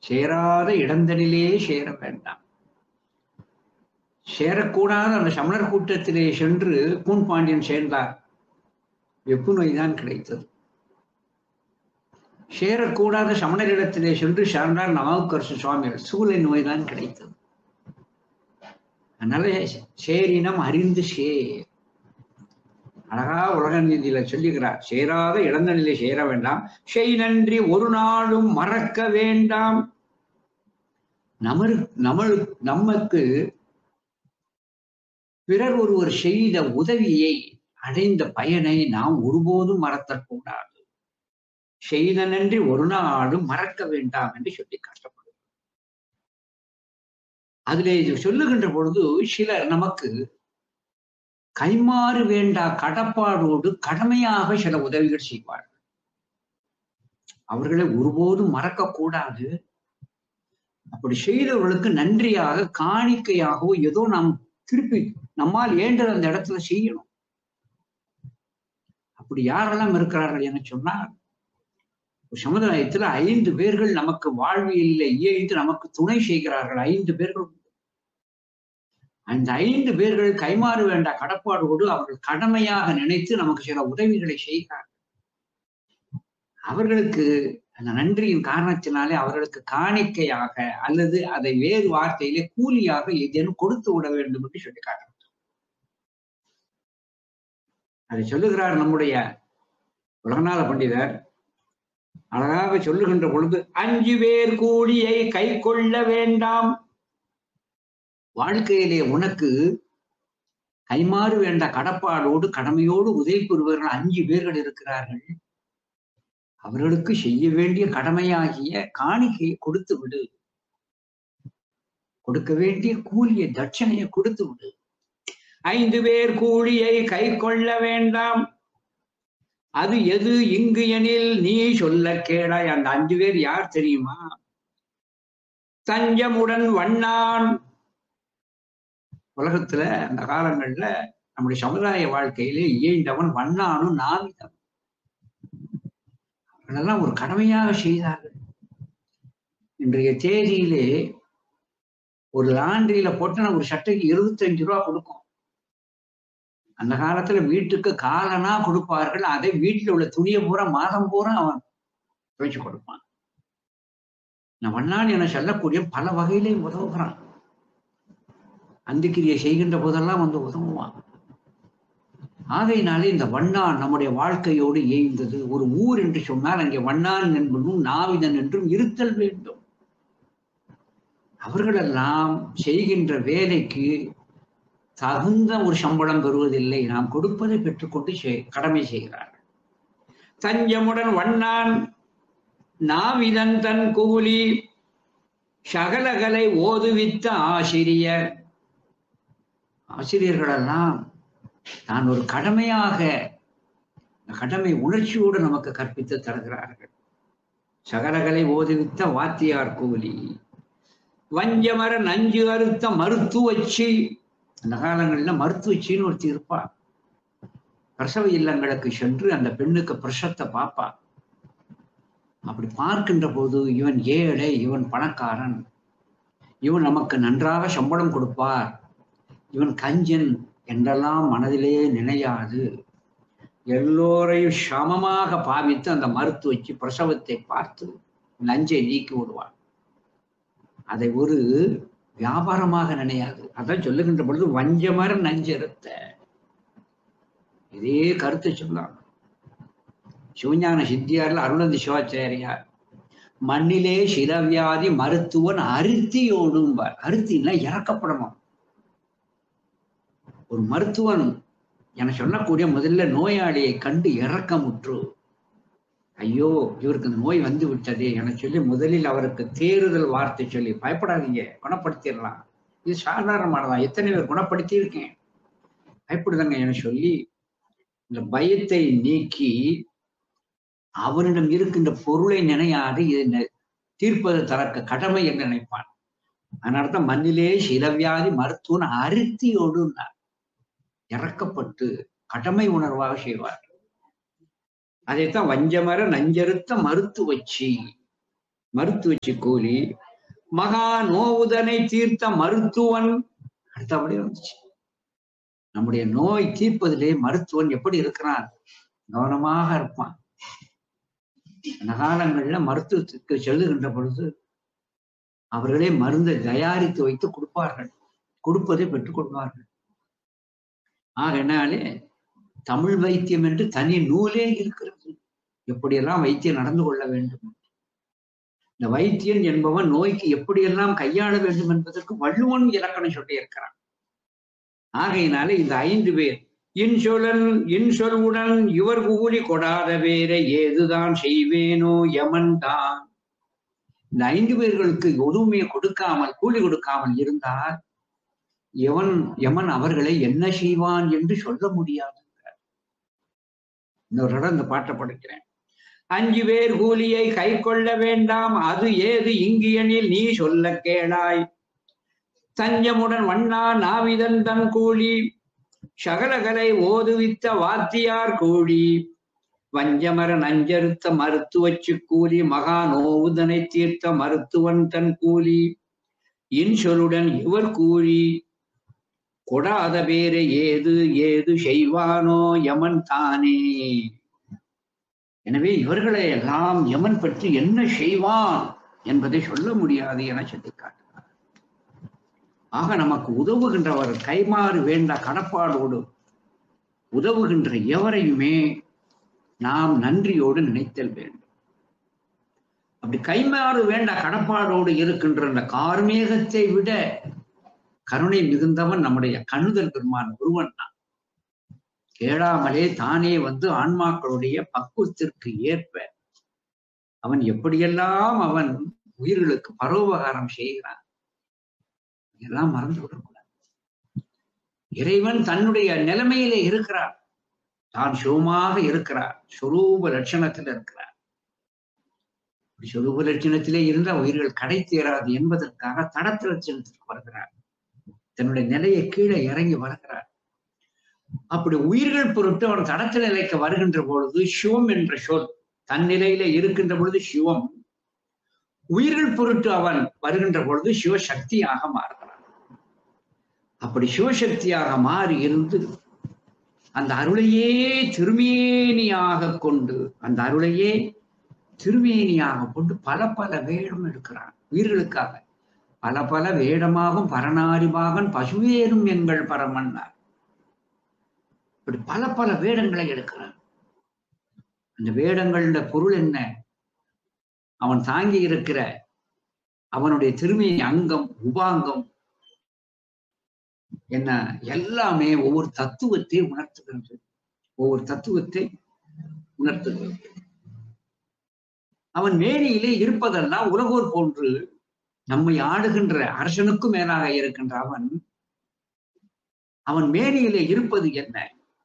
சேராத இடந்தனிலே சேர வேண்டாம் சேரக்கூடாத அந்த சமணர் கூட்டத்திலே சென்று கூன் பாண்டியன் சேர்ந்தார் வெப்பு நோய்தான் கிடைத்தது சேரக்கூடாத சமணரிடத்திலே சென்று சேர்ந்தார் நாவுக்கரசு சுவாமிகள் சூளை நோய்தான் கிடைத்தது அதனால சேரினம் அறிந்து சேர் அழகா உலக நீதியில சொல்லுகிறார் சேராத இழந்த நிலை சேர வேண்டாம் செய் நன்றி ஒரு நாளும் மறக்க வேண்டாம் நமரு நம நமக்கு பிறர் ஒருவர் செய்த உதவியை அடைந்த பயனை நாம் ஒருபோதும் மறத்தக்கூடாது செய்த நன்றி ஒரு நாளும் மறக்க வேண்டாம் என்று சொல்லி காட்டப்படும் அதிலே இது சொல்லுகின்ற பொழுது சிலர் நமக்கு கைமாறு வேண்டா கடப்பாடோடு கடமையாக சில உதவிகள் செய்வார்கள் அவர்களை ஒருபோதும் மறக்கக்கூடாது அப்படி செய்தவர்களுக்கு நன்றியாக காணிக்கையாகவோ ஏதோ நாம் திருப்பி நம்மால் ஏண்டது அந்த இடத்துல செய்யணும் அப்படி யாரெல்லாம் இருக்கிறார்கள் என சொன்னால் சமுதாயத்தில் ஐந்து பேர்கள் நமக்கு வாழ்வியலில் இயைந்து நமக்கு துணை செய்கிறார்கள் ஐந்து பேர்கள் அந்த ஐந்து பேர்கள் கைமாறு வேண்ட கடப்பாடோடு அவர்கள் கடமையாக நினைத்து நமக்கு சில உதவிகளை செய்கிறார்கள் அவர்களுக்கு அந்த நன்றியின் காரணத்தினாலே அவர்களுக்கு காணிக்கையாக அல்லது அதை வேறு வார்த்தையிலே கூலியாக ஏதேனும் கொடுத்து விட வேண்டும் என்று சொல்லி காட்டுறார் அதை சொல்லுகிறார் நம்முடைய உலகநாத பண்டிதர் அழகாக சொல்லுகின்ற பொழுது அஞ்சு பேர் கூலியை கை கொள்ள வேண்டாம் வாழ்க்கையிலே உனக்கு கைமாறு வேண்ட கடப்பாடோடு கடமையோடு உதவி பெறுவர்கள் அஞ்சு பேர்கள் இருக்கிறார்கள் அவர்களுக்கு செய்ய வேண்டிய கடமையாகிய காணிக்கையை கொடுத்து விடு கொடுக்க வேண்டிய கூலியை தட்சணையை கொடுத்து விடு ஐந்து பேர் கூலியை கை கொள்ள வேண்டாம் அது எது இங்கு எனில் நீ சொல்ல கேடாய் அந்த அஞ்சு பேர் யார் தெரியுமா தஞ்சமுடன் வண்ணான் உலகத்துல அந்த காலங்கள்ல நம்முடைய சமுதாய வாழ்க்கையிலே இயைந்தவன் வண்ணானும் நாவிதம் அதெல்லாம் ஒரு கடமையாக செய்தார்கள் இன்றைய தேதியிலே ஒரு லாண்டரியில போட்டன ஒரு சட்டைக்கு இருபத்தஞ்சு ரூபா கொடுக்கும் அந்த காலத்துல வீட்டுக்கு காலனா கொடுப்பார்கள் அதை வீட்டுல உள்ள துணியை பூரா மாதம் பூரா அவன் துவைச்சு கொடுப்பான் நான் வண்ணான் என சொல்லக்கூடிய பல வகையிலே உதவுகிறான் அந்திக்கிரியை செய்கின்ற போதெல்லாம் வந்து உதவுவான் ஆகையினாலே இந்த வண்ணான் நம்முடைய வாழ்க்கையோடு ஏய்ந்தது ஒரு ஊர் என்று சொன்னால் அங்கே வண்ணான் என்பதும் நாவிதன் என்றும் இருத்தல் வேண்டும் அவர்களெல்லாம் செய்கின்ற வேலைக்கு தகுந்த ஒரு சம்பளம் பெறுவதில்லை நாம் கொடுப்பதை பெற்றுக்கொண்டு கடமை செய்கிறார்கள் தஞ்சமுடன் வண்ணான் நாவிதன் தன் கூலி சகலகலை ஓதுவித்த ஆசிரியர் ஆசிரியர்களெல்லாம் நான் ஒரு கடமையாக கடமை உணர்ச்சியோடு நமக்கு கற்பித்து தருகிறார்கள் சகலகலை ஓதுவித்த வாத்தியார் கூலி வஞ்சமர நஞ்சு அறுத்த மருத்துவச்சி அந்த காலங்களில் மருத்துவச்சின்னு ஒருத்தி இருப்பா பிரசவ இல்லங்களுக்கு சென்று அந்த பெண்ணுக்கு பிரசத்தை பார்ப்பா அப்படி பார்க்கின்ற போது இவன் ஏழை இவன் பணக்காரன் இவன் நமக்கு நன்றாக சம்பளம் கொடுப்பார் இவன் கஞ்சன் என்றெல்லாம் மனதிலே நினையாது எல்லோரையும் சமமாக பாவித்து அந்த மருத்துவச்சி பிரசவத்தை பார்த்து நஞ்சை நீக்கி விடுவார் அதை ஒரு வியாபாரமாக நினையாது அதான் சொல்லுகின்ற பொழுது வஞ்சமர நஞ்செருத்த இதே கருத்தை சொல்லலாம் சிவஞான சித்தியார்ல அருணந்தி சிவாச்சாரியார் மண்ணிலே சிலவியாதி மருத்துவன் அருத்தியோடும் அருத்தின்னா இறக்கப்படணும் ஒரு மருத்துவன் என சொல்லக்கூடிய முதல்ல நோயாளியை கண்டு இறக்கமுற்று ஐயோ இவருக்கு இந்த நோய் வந்து விட்டதே என சொல்லி முதலில் அவருக்கு தேறுதல் வார்த்தை சொல்லி பயப்படாதீங்க குணப்படுத்திடலாம் இது சாதாரணமானதான் எத்தனை பேர் குணப்படுத்தி இருக்கேன் பயப்படுதங்க என சொல்லி இந்த பயத்தை நீக்கி அவனிடம் இருக்கின்ற பொருளை நினையாது இதை தீர்ப்பது தரக்க கடமை என்று நினைப்பான் அதனால்தான் மண்ணிலே சிலவியாதி மருத்துவன் அருத்தியோடு இறக்கப்பட்டு கடமை உணர்வாக செய்வார் அதைத்தான் வஞ்சமர நஞ்சறுத்த மருத்துவச்சி மருத்துவச்சி கூலி மகா நோவுதனை தீர்த்த மருத்துவன் அடுத்தபடி வந்துச்சு நம்முடைய நோய் தீர்ப்பதிலே மருத்துவன் எப்படி இருக்கிறான் கவனமாக இருப்பான் அந்த காலங்கள்ல மருத்துவத்துக்கு செல்லுகின்ற பொழுது அவர்களே மருந்தை தயாரித்து வைத்து கொடுப்பார்கள் கொடுப்பதை பெற்றுக் கொள்வார்கள் ஆகனாலே தமிழ் வைத்தியம் என்று தனி நூலே இருக்கிறது எப்படியெல்லாம் வைத்தியம் நடந்து கொள்ள வேண்டும் இந்த வைத்தியன் என்பவன் நோய்க்கு எப்படியெல்லாம் கையாள வேண்டும் என்பதற்கு வள்ளுவன் இலக்கணம் சொல்லி இருக்கிறான் ஆகையினாலே இந்த ஐந்து பேர் இன்சொலன் இன்சொல்வுடன் இவர் கூலி கொடாத வேற ஏதுதான் செய்வேனோ யமன் தான் இந்த ஐந்து பேர்களுக்கு எதுவுமே கொடுக்காமல் கூலி கொடுக்காமல் இருந்தால் எவன் யமன் அவர்களை என்ன செய்வான் என்று சொல்ல முடியாது இன்னொரு இடம் இந்த பாட்டை படிக்கிறேன் அஞ்சு பேர் கூலியை கை கொள்ள வேண்டாம் அது ஏது இங்கியனில் நீ சொல்ல கேளாய் தஞ்சமுடன் வண்ணா நாவிதன் தன் கூலி சகலகலை ஓதுவித்த வாத்தியார் கூலி வஞ்சமர நஞ்சறுத்த மருத்துவச்சு கூலி மகா நோவுதனை தீர்த்த மருத்துவன் தன் கூலி இன்சொலுடன் இவர் கூலி கொடாத பேரை ஏது ஏது செய்வானோ யமன் தானே எனவே இவர்களை எல்லாம் யமன் பற்றி என்ன செய்வான் என்பதை சொல்ல முடியாது என சொல்லி காட்டுகிறார் ஆக நமக்கு உதவுகின்றவர் கைமாறு வேண்ட கடப்பாடோடு உதவுகின்ற எவரையுமே நாம் நன்றியோடு நினைத்தல் வேண்டும் அப்படி கைமாறு வேண்ட கடப்பாடோடு இருக்கின்ற அந்த கார்மேகத்தை விட கருணை மிகுந்தவன் நம்முடைய கண்ணுதல் பெருமான் ஒருவன் தான் கேளாமலே தானே வந்து ஆன்மாக்களுடைய பக்குவத்திற்கு ஏற்ப அவன் எப்படியெல்லாம் அவன் உயிர்களுக்கு பரோபகாரம் செய்கிறான் எல்லாம் மறந்து விடக்கூடாது இறைவன் தன்னுடைய நிலைமையிலே இருக்கிறார் தான் சுகமாக இருக்கிறார் சுரூப லட்சணத்தில் இருக்கிறார் சுரூப லட்சணத்திலே இருந்த உயிர்கள் கடை தேராது என்பதற்காக தடத்த லட்சணத்திற்கு வருகிறார் தன்னுடைய நிலையை கீழே இறங்கி வருகிறார் அப்படி உயிர்கள் பொருட்டு அவன் தடத்த நிலைக்கு வருகின்ற பொழுது சிவம் என்ற சொல் தன் நிலையில இருக்கின்ற பொழுது சிவம் உயிர்கள் பொருட்டு அவன் வருகின்ற பொழுது சிவசக்தியாக மாறுகிறான் அப்படி சிவசக்தியாக மாறி இருந்து அந்த அருளையே திருமேனியாக கொண்டு அந்த அருளையே திருமேனியாக கொண்டு பல பல வேடம் எடுக்கிறான் உயிர்களுக்காக பல பல வேடமாகும் பரநாரிபாகன் பசுவேறும் எங்கள் பரமன்னார் இப்படி பல பல வேடங்களை எடுக்கிறான் அந்த வேடங்களோட பொருள் என்ன அவன் தாங்கி இருக்கிற அவனுடைய திருமி அங்கம் உபாங்கம் என்ன எல்லாமே ஒவ்வொரு தத்துவத்தை உணர்த்துகிறது ஒவ்வொரு தத்துவத்தை உணர்த்துகிறது அவன் மேனியிலே இருப்பதெல்லாம் உலகோர் போன்று நம்மை ஆடுகின்ற அரசனுக்கும் மேலாக இருக்கின்ற அவன் அவன் மேனியிலே இருப்பது என்ன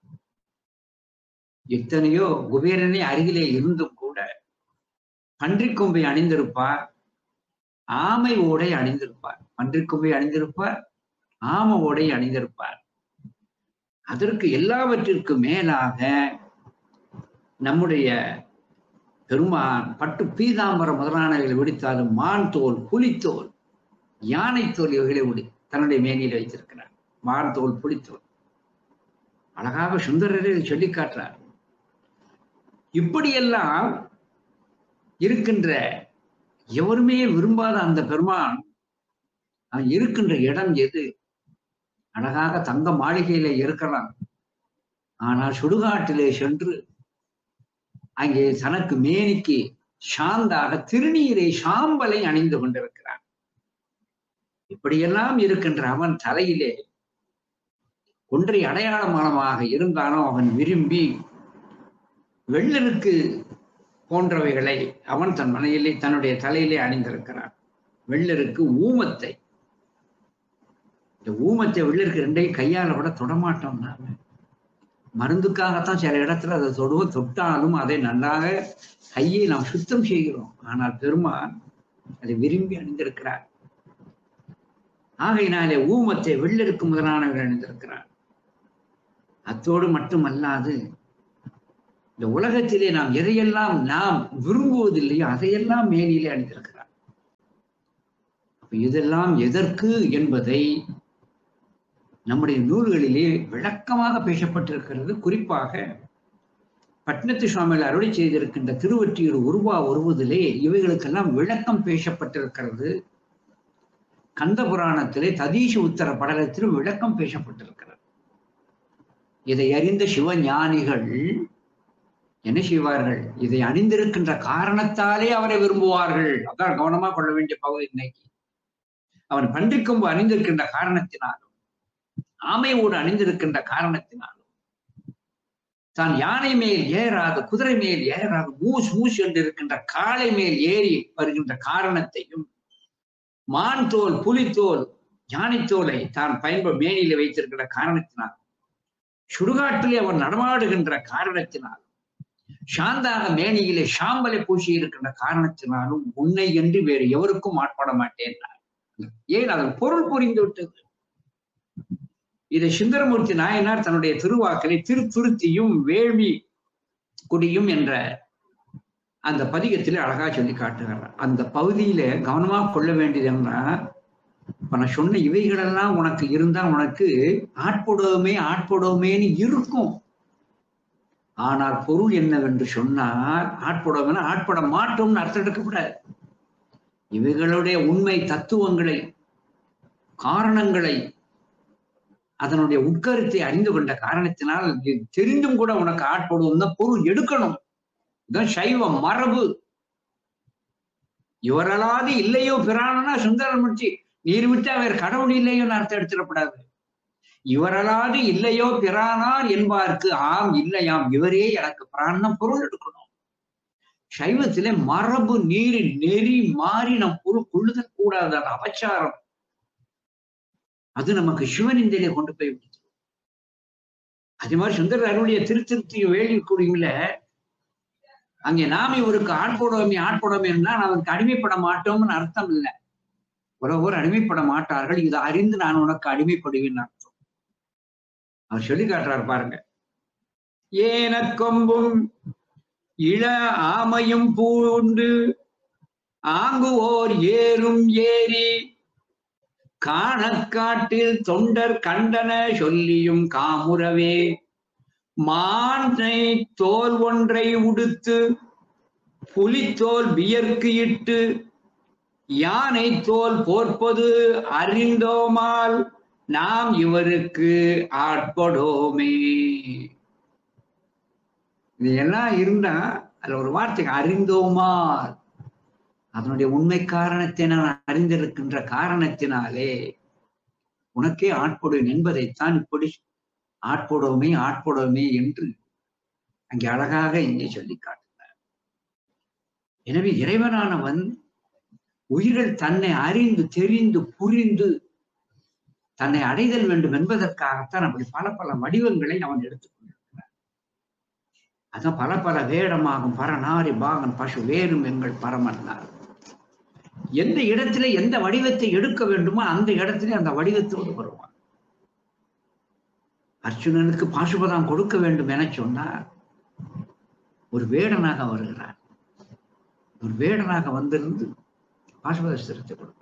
எத்தனையோ குபேரனே அருகிலே இருந்தும் கூட பன்றிக்கொம்பை அணிந்திருப்பார் ஆமை ஓடை அணிந்திருப்பார் பன்றிக்கொம்பை அணிந்திருப்பார் ஆம ஓடை அணிந்திருப்பார் அதற்கு எல்லாவற்றிற்கு மேலாக நம்முடைய பெருமான் பட்டு பீதாம்பரம் முதலானவைகளை விடுத்தாலும் மான் தோல் புலித்தோல் யானை தோல் இவைகளை விடு தன்னுடைய மேனியில் வைத்திருக்கிறார் மான் தோல் புலித்தோல் அழகாக சுந்தரரே சொல்லி காட்டுறார் இப்படியெல்லாம் இருக்கின்ற எவருமே விரும்பாத அந்த பெருமான் அவன் இருக்கின்ற இடம் எது அழகாக தங்க மாளிகையில இருக்கலாம் ஆனால் சுடுகாட்டிலே சென்று அங்கே தனக்கு மேனிக்கு சாந்தாக திருநீரை சாம்பலை அணிந்து கொண்டிருக்கிறான் இப்படியெல்லாம் இருக்கின்ற அவன் தலையிலே ஒன்றை அடையாளமானமாக இருந்தானோ அவன் விரும்பி வெள்ளருக்கு போன்றவைகளை அவன் தன் மனையிலே தன்னுடைய தலையிலே அணிந்திருக்கிறான் வெள்ளருக்கு ஊமத்தை இந்த ஊமத்தை வெள்ளருக்கு ரெண்டையும் கையால கூட தொடமாட்டோம் நாம மருந்துக்காகத்தான் சில இடத்துல அதை தொடுவோம் தொட்டாலும் அதை நன்றாக கையை நாம் சுத்தம் செய்கிறோம் ஆனால் பெருமான் அதை விரும்பி அணிந்திருக்கிறார் ஆகையினாலே ஊமத்தை வெள்ளருக்கு முதலானவர் அணிந்திருக்கிறார் அத்தோடு மட்டுமல்லாது இந்த உலகத்திலே நாம் எதையெல்லாம் நாம் விரும்புவதில்லையோ அதையெல்லாம் மேனிலே அணிந்திருக்கிறார் இதெல்லாம் எதற்கு என்பதை நம்முடைய நூல்களிலே விளக்கமாக பேசப்பட்டிருக்கிறது குறிப்பாக பட்னத்து சுவாமிகள் அருளை செய்திருக்கின்ற திருவற்றியூர் உருவா உருவதிலே இவைகளுக்கெல்லாம் விளக்கம் பேசப்பட்டிருக்கிறது கந்த புராணத்திலே ததீஷ உத்தர படலத்திலும் விளக்கம் பேசப்பட்டிருக்கிறது இதை அறிந்த சிவஞானிகள் என்ன செய்வார்கள் இதை அணிந்திருக்கின்ற காரணத்தாலே அவரை விரும்புவார்கள் அதான் கவனமா கொள்ள வேண்டிய பகுதி இன்னைக்கு அவன் பன்றிக்கொம்பு அணிந்திருக்கின்ற காரணத்தினாலும் ஆமையோடு அணிந்திருக்கின்ற காரணத்தினாலும் தான் யானை மேல் ஏறாது குதிரை மேல் ஏறாது மூஸ் மூஸ் என்று இருக்கின்ற காளை மேல் ஏறி வருகின்ற காரணத்தையும் மான் தோல் புலித்தோல் யானைத்தோலை தான் பயன்ப மேனியில வைத்திருக்கின்ற காரணத்தினால் சுடுகாட்டிலே அவர் நடமாடுகின்ற காரணத்தினால் சாந்தாக மேனியிலே சாம்பலை பூசி இருக்கின்ற காரணத்தினாலும் உன்னை என்று வேறு எவருக்கும் ஆட்பட மாட்டேன் ஏன் அதன் பொருள் புரிந்து விட்டது இதை சுந்தரமூர்த்தி நாயனார் தன்னுடைய திருவாக்களை திருத்துருத்தியும் வேள்வி குடியும் என்ற அந்த பதிகத்திலே அழகா சொல்லி காட்டுகிறார் அந்த பகுதியில கவனமா கொள்ள வேண்டியது என்ன இப்ப நான் சொன்ன இவைகளெல்லாம் உனக்கு இருந்தா உனக்கு ஆட்படுவோமே ஆட்படுவோமேன்னு இருக்கும் ஆனால் பொருள் என்னவென்று சொன்னால் ஆட்படுவோம்னா ஆட்பட மாட்டோம்னு அர்த்தம் எடுக்கப்படாது இவைகளுடைய உண்மை தத்துவங்களை காரணங்களை அதனுடைய உட்கருத்தை அறிந்து கொண்ட காரணத்தினால் தெரிந்தும் கூட உனக்கு ஆட்படுவோம் தான் பொருள் எடுக்கணும் இதுதான் சைவ மரபு இவரலாது இல்லையோ பிராணனா சுந்தரமூர்த்தி நீர் விட்டு அவர் கடவுள் இல்லையோன்னு அர்த்தம் எடுத்துடப்படாது இவரலாது இல்லையோ பிரானார் என்பார்க்கு ஆம் இல்லையாம் இவரே எனக்கு பிராணம் பொருள் எடுக்கணும் சைவத்திலே மரபு நீர் நெறி மாறி நம் பொருள் கொள்ளுதல் கூடாது அது அபச்சாரம் அது நமக்கு சிவனிந்தையிலே கொண்டு போய் விடுது அதே மாதிரி சுந்தர அருடைய திருத்திருத்தி வேள்வி கூடியும்ல அங்கே நாம் இவருக்கு ஆட்போடுவோமே ஆட்போடுவோமேன்னா அவனுக்கு அடிமைப்பட மாட்டோம்னு அர்த்தம் இல்லை உறவோர் அடிமைப்பட மாட்டார்கள் இதை அறிந்து நான் உனக்கு அடிமைப்படுவேன் அர்த்தம் அவர் சொல்லி காட்டுறார் பாருங்க ஏன கொம்பும் இள ஆமையும் பூண்டு ஆங்குவோர் ஏறும் ஏரி காணக்காட்டில் தொண்டர் கண்டன சொல்லியும் காமுறவே மானை தோல் ஒன்றை உடுத்து புலித்தோல் வியர்க்கு இட்டு யானை தோல் போர்ப்பது அறிந்தோமால் நாம் இவருக்கு ஆட்படோமே இது எல்லாம் இருந்தா அதுல ஒரு வார்த்தை அறிந்தோமால் அதனுடைய உண்மை காரணத்தை நான் அறிந்திருக்கின்ற காரணத்தினாலே உனக்கே ஆட்படுவேன் என்பதைத்தான் இப்படி ஆட்படுவோமே ஆட்படுவோமே என்று அங்கே அழகாக இங்கே சொல்லி காட்டுகிறார் எனவே இறைவனானவன் உயிர்கள் தன்னை அறிந்து தெரிந்து புரிந்து தன்னை அடைதல் வேண்டும் என்பதற்காகத்தான் அப்படி பல பல வடிவங்களை அவன் எடுத்துக்கொண்டிருக்கிறான் அதான் பல பல வேடமாகும் பரநாரி பாகன் பசு வேறும் எங்கள் பரமன்னார் எந்த இடத்துல எந்த வடிவத்தை எடுக்க வேண்டுமோ அந்த இடத்துல அந்த வடிவத்தோடு வருவான் அர்ஜுனனுக்கு பாசுபதம் கொடுக்க வேண்டும் என சொன்னார் ஒரு வேடனாக வருகிறார் ஒரு வேடனாக வந்திருந்து பாசுபத சிரத்தை கொடுக்கிறார்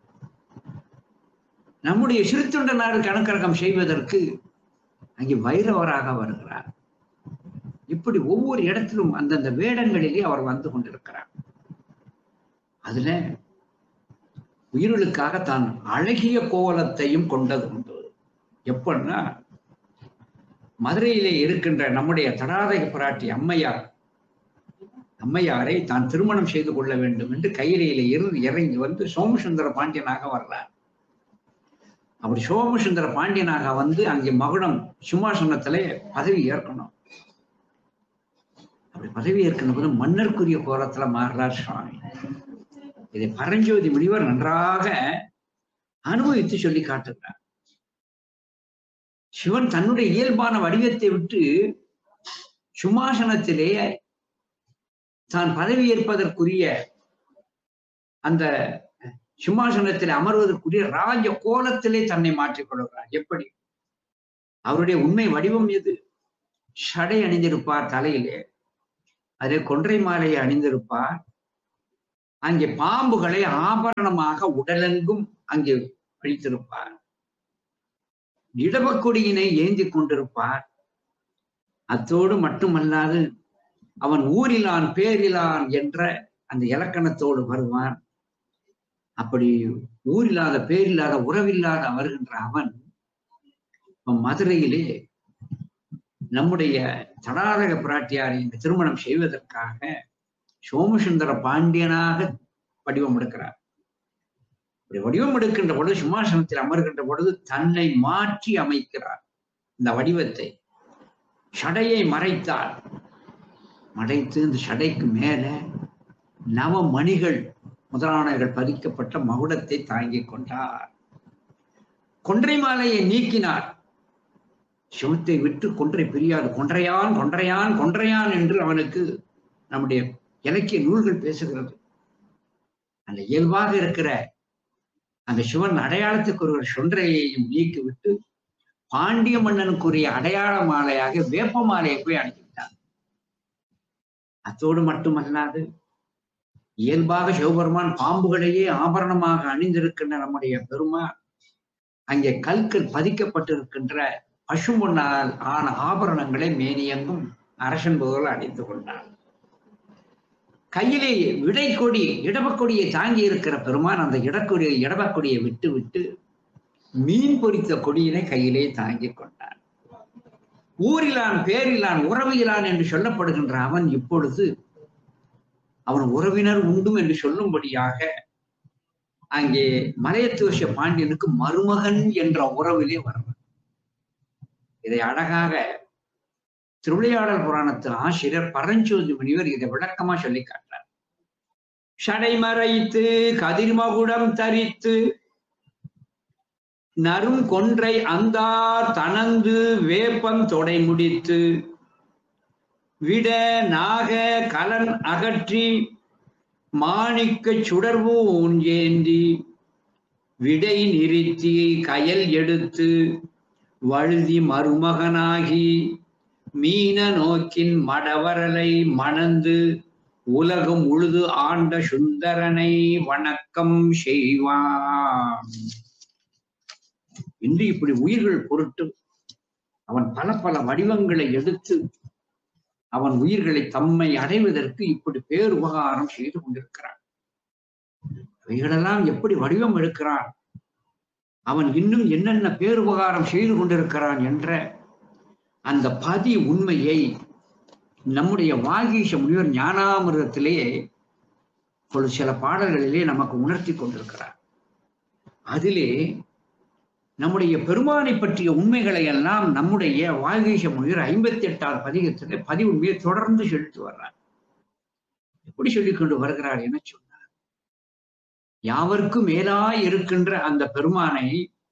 நம்முடைய சிறுத்தொண்டனார் கணக்கரகம் செய்வதற்கு அங்கே வைரவராக வருகிறார் இப்படி ஒவ்வொரு இடத்திலும் அந்தந்த வேடங்களிலே அவர் வந்து கொண்டிருக்கிறார் அதுல உயிர்களுக்காக தான் அழகிய கோலத்தையும் கொண்டது உண்டு எப்படின்னா மதுரையிலே இருக்கின்ற நம்முடைய தடாதக பிராட்டி அம்மையார் அம்மையாரை தான் திருமணம் செய்து கொள்ள வேண்டும் என்று கையிலையில இருந்து இறங்கி வந்து சோமசுந்தர பாண்டியனாக வர்றார் அப்படி சோமசுந்தர பாண்டியனாக வந்து அங்கே மகுடம் சிம்மாசனத்திலே பதவி ஏற்கணும் அப்படி பதவி ஏற்கணும் போது மன்னருக்குரிய கோலத்துல மாறுறார் சுவாமி இதை பரஞ்சோதி முனிவர் நன்றாக அனுபவித்து சொல்லி காட்டுகிறார் சிவன் தன்னுடைய இயல்பான வடிவத்தை விட்டு சும்மாசனத்திலே தான் பதவி ஏற்பதற்குரிய அந்த சிம்மாசனத்தில் அமர்வதற்குரிய ராஜ கோலத்திலே தன்னை மாற்றிக் கொள்கிறார் எப்படி அவருடைய உண்மை வடிவம் எது ஷடை அணிந்திருப்பார் தலையிலே அதே கொன்றை மாலையை அணிந்திருப்பார் அங்கே பாம்புகளை ஆபரணமாக உடலெங்கும் அங்கே பிடித்திருப்பார் இடபக்கொடியினை ஏந்தி கொண்டிருப்பார் அத்தோடு மட்டுமல்லாது அவன் ஊரிலான் பேரிலான் என்ற அந்த இலக்கணத்தோடு வருவான் அப்படி ஊரில்லாத பேரில்லாத உறவில்லாத வருகின்ற அவன் மதுரையிலே நம்முடைய தடாரக பிராட்டியாரை இந்த திருமணம் செய்வதற்காக சோமசுந்தர பாண்டியனாக வடிவம் எடுக்கிறார் இப்படி வடிவம் எடுக்கின்ற பொழுது சிம்மாசனத்தில் அமர்கின்ற பொழுது தன்னை மாற்றி அமைக்கிறார் இந்த வடிவத்தை சடையை மறைத்தார் மறைத்து இந்த சடைக்கு மேல நவ மணிகள் முதலானவர்கள் பதிக்கப்பட்ட மகுடத்தை தாங்கிக் கொண்டார் கொன்றை மாலையை நீக்கினார் சிவத்தை விட்டு கொன்றை பிரியாது கொன்றையான் கொன்றையான் கொன்றையான் என்று அவனுக்கு நம்முடைய இலக்கிய நூல்கள் பேசுகிறது அந்த இயல்பாக இருக்கிற அந்த சிவன் அடையாளத்துக்கு ஒரு சொன்றையையும் நீக்கிவிட்டு பாண்டிய மன்னனுக்குரிய அடையாள மாலையாக வேப்ப மாலையை போய் அணிவித்தார் அத்தோடு மட்டுமல்லாது இயல்பாக சிவபெருமான் பாம்புகளையே ஆபரணமாக அணிந்திருக்கின்ற நம்முடைய பெருமான் அங்கே கல்கள் பதிக்கப்பட்டிருக்கின்ற பசும்பொன்னால் ஆன ஆபரணங்களை மேனியங்கும் அரசன் போல் அணிந்து கொண்டார் கையிலே விடைக்கொடி இடபக்கொடியை தாங்கி இருக்கிற பெருமான் அந்த இடக்கொடியை இடபக்கொடியை விட்டு விட்டு மீன் பொறித்த கொடியினை கையிலே தாங்கிக் கொண்டான் ஊரிலான் பேரிலான் உறவிலான் என்று சொல்லப்படுகின்ற அவன் இப்பொழுது அவன் உறவினர் உண்டும் என்று சொல்லும்படியாக அங்கே மலையத்துவச பாண்டியனுக்கு மருமகன் என்ற உறவிலே வருவான் இதை அழகாக திருவிளையாடல் புராணத்து ஆசிரியர் பரஞ்சோதி முனிவர் இதை விளக்கமா சொல்லி காட்டார் ஷடை மறைத்து கதிர்மகுடம் தரித்து நரும் கொன்றை அந்தார் தனந்து வேப்பம் தொடை முடித்து விட நாக கலன் அகற்றி மாணிக்க சுடர்வூன் ஏந்தி விடை நிறுத்தி கயல் எடுத்து வழுதி மருமகனாகி மீன நோக்கின் மடவரலை மணந்து உலகம் உழுது ஆண்ட சுந்தரனை வணக்கம் செய்வான் இன்று இப்படி உயிர்கள் பொருட்டு அவன் பல பல வடிவங்களை எடுத்து அவன் உயிர்களை தம்மை அடைவதற்கு இப்படி பேருபகாரம் செய்து கொண்டிருக்கிறான் அவைகளெல்லாம் எப்படி வடிவம் எடுக்கிறான் அவன் இன்னும் என்னென்ன பேருபகாரம் செய்து கொண்டிருக்கிறான் என்ற அந்த பதி உண்மையை நம்முடைய வாகீஷ முனிவர் ஞானாமிரத்திலே ஒரு சில பாடல்களிலே நமக்கு உணர்த்தி கொண்டிருக்கிறார் அதிலே நம்முடைய பெருமானை பற்றிய உண்மைகளை எல்லாம் நம்முடைய வாகீஷ முனிவர் ஐம்பத்தி எட்டாவது பதிகத்திலே பதி உண்மையை தொடர்ந்து செலுத்து வர்றார் எப்படி சொல்லிக் கொண்டு வருகிறார் என சொன்னார் யாவருக்கும் மேலாய் இருக்கின்ற அந்த பெருமானை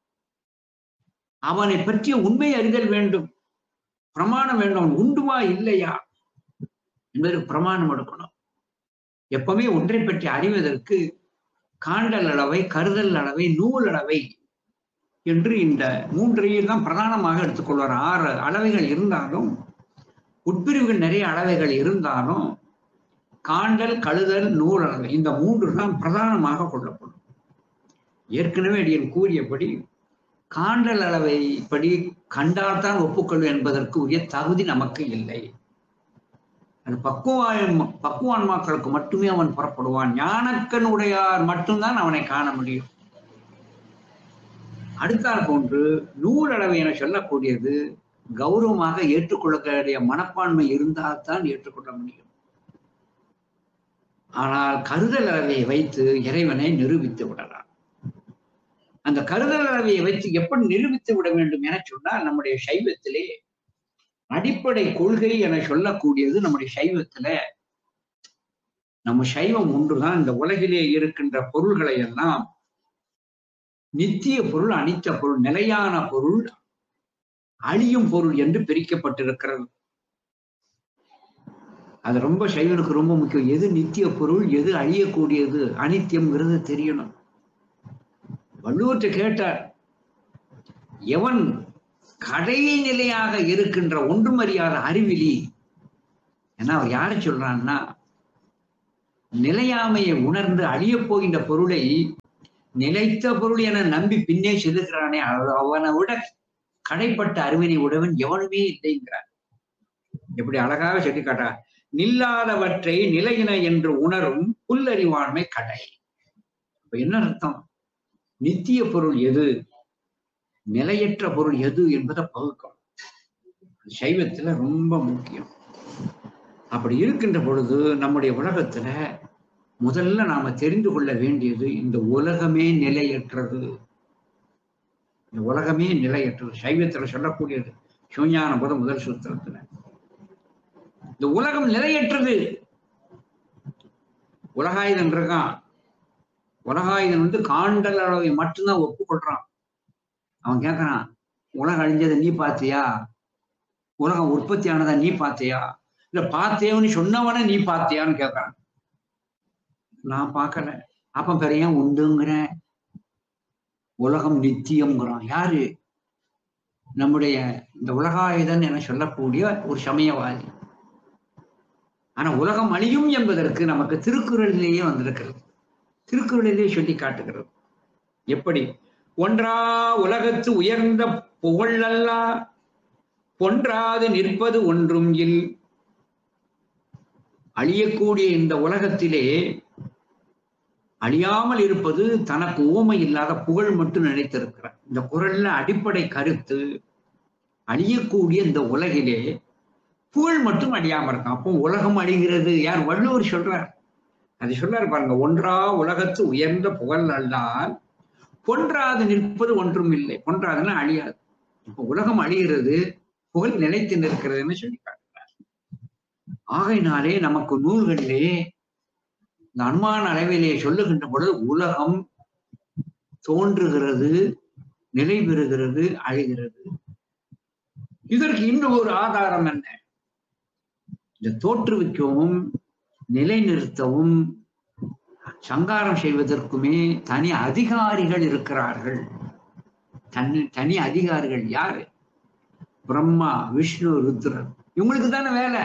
அவனை பற்றிய உண்மை அறிதல் வேண்டும் பிரமாணம் வேண்டும் உண்டுமா இல்லையா என்பதற்கு பிரமாணம் எடுக்கணும் எப்பவுமே ஒன்றை பற்றி அறிவதற்கு காண்டல் அளவை கருதல் அளவை நூல் அளவை என்று இந்த மூன்றையும் தான் பிரதானமாக எடுத்துக்கொள்வார் ஆறு அளவைகள் இருந்தாலும் உட்பிரிவுகள் நிறைய அளவைகள் இருந்தாலும் காண்டல் கழுதல் நூல் அளவை இந்த மூன்று தான் பிரதானமாக கொள்ளப்படும் ஏற்கனவே அடியன் கூறியபடி காண்டல் அளவை படி கண்டால்தான் ஒப்புக்கொள்ளும் என்பதற்கு உரிய தகுதி நமக்கு இல்லை அது பக்குவான் பக்குவான்மாக்களுக்கு மட்டுமே அவன் புறப்படுவான் ஞானக்கன் உடையார் மட்டும்தான் அவனை காண முடியும் அடுத்தால் போன்று நூல் அளவை என சொல்லக்கூடியது கௌரவமாக ஏற்றுக்கொள்ளக்கூடிய மனப்பான்மை இருந்தால் தான் ஏற்றுக்கொள்ள முடியும் ஆனால் கருதல் அளவையை வைத்து இறைவனை நிரூபித்து விடலாம் அந்த கருதல் அளவையை வைத்து எப்படி நிரூபித்து விட வேண்டும் என சொன்னால் நம்முடைய சைவத்திலே அடிப்படை கொள்கை என சொல்லக்கூடியது நம்முடைய சைவத்துல நம்ம சைவம் ஒன்றுதான் இந்த உலகிலே இருக்கின்ற பொருள்களை எல்லாம் நித்திய பொருள் அனித்த பொருள் நிலையான பொருள் அழியும் பொருள் என்று பிரிக்கப்பட்டிருக்கிறது அது ரொம்ப சைவனுக்கு ரொம்ப முக்கியம் எது நித்திய பொருள் எது அழியக்கூடியது அனித்தியம்ங்கிறது தெரியணும் வள்ளுவற்றை கேட்டார் எவன் கடைநிலையாக இருக்கின்ற ஒன்றும் அறியாத அறிவிலி ஏன்னா அவர் யாரை சொல்றான்னா நிலையாமையை உணர்ந்து அழியப் போகின்ற பொருளை நிலைத்த பொருள் என நம்பி பின்னே செல்லுகிறானே அவ- அவனை விட கடைப்பட்ட அறிவினை உடையவன் எவனுமே இல்லைங்கிறார் எப்படி அழகாக சொல்லி காட்டா நில்லாதவற்றை நிலையின என்று உணரும் புல்லறிவாண்மை கடை அப்ப என்ன அர்த்தம் நித்திய பொருள் எது நிலையற்ற பொருள் எது என்பதை பகுக்கணும் சைவத்துல ரொம்ப முக்கியம் அப்படி இருக்கின்ற பொழுது நம்முடைய உலகத்துல முதல்ல நாம தெரிந்து கொள்ள வேண்டியது இந்த உலகமே நிலையற்றது இந்த உலகமே நிலையற்றது சைவத்துல சொல்லக்கூடியது சிவஞான போத முதல் சூத்திரத்துல இந்த உலகம் நிலையற்றது உலகாயுதன் இருக்கான் உலகாயுதன் வந்து காண்டல் அளவை மட்டும்தான் ஒப்புக்கொள்றான் அவன் கேட்கறான் உலகம் அழிஞ்சதை நீ பார்த்தியா உலகம் உற்பத்தி ஆனதை நீ பார்த்தியா இல்ல பார்த்தேன்னு சொன்னவன நீ பார்த்தியான்னு கேட்கறான் நான் பார்க்கல அப்ப பெரிய உண்டுங்கிற உலகம் நித்தியம்ங்கிறான் யாரு நம்முடைய இந்த உலகாயுதன் என சொல்லக்கூடிய ஒரு சமயவாதி ஆனா உலகம் அழியும் என்பதற்கு நமக்கு திருக்குறளிலேயே வந்திருக்கிறது திருக்குறளிலே சொல்லி காட்டுகிறது எப்படி ஒன்றா உலகத்து உயர்ந்த புகழ் அல்லா பொன்றாது நிற்பது ஒன்றும் இல் அழியக்கூடிய இந்த உலகத்திலே அழியாமல் இருப்பது தனக்கு ஊமை இல்லாத புகழ் மட்டும் நினைத்திருக்கிறார் இந்த குரல்ல அடிப்படை கருத்து அழியக்கூடிய இந்த உலகிலே புகழ் மட்டும் அழியாம இருக்கும் அப்போ உலகம் அழிகிறது யார் வள்ளுவர் சொல்றார் அது சொல்றாரு பாருங்க ஒன்றா உலகத்து உயர்ந்த புகழ் அல்லால் பொன்றாது நிற்பது ஒன்றும் இல்லை பொன்றாதுன்னா அழியாது இப்ப உலகம் அழிகிறது புகழ் நிலைத்து நிற்கிறதுன்னு சொல்லி காட்டுறார் ஆகையினாலே நமக்கு நூல்களிலே இந்த அனுமான அளவிலே சொல்லுகின்ற பொழுது உலகம் தோன்றுகிறது நிலை பெறுகிறது அழிகிறது இதற்கு இன்னும் ஒரு ஆதாரம் என்ன இந்த தோற்றுவிக்கவும் நிலைநிறுத்தவும் சங்காரம் செய்வதற்குமே தனி அதிகாரிகள் இருக்கிறார்கள் தனி தனி அதிகாரிகள் யாரு பிரம்மா விஷ்ணு ருத்ரன் இவங்களுக்கு தானே வேலை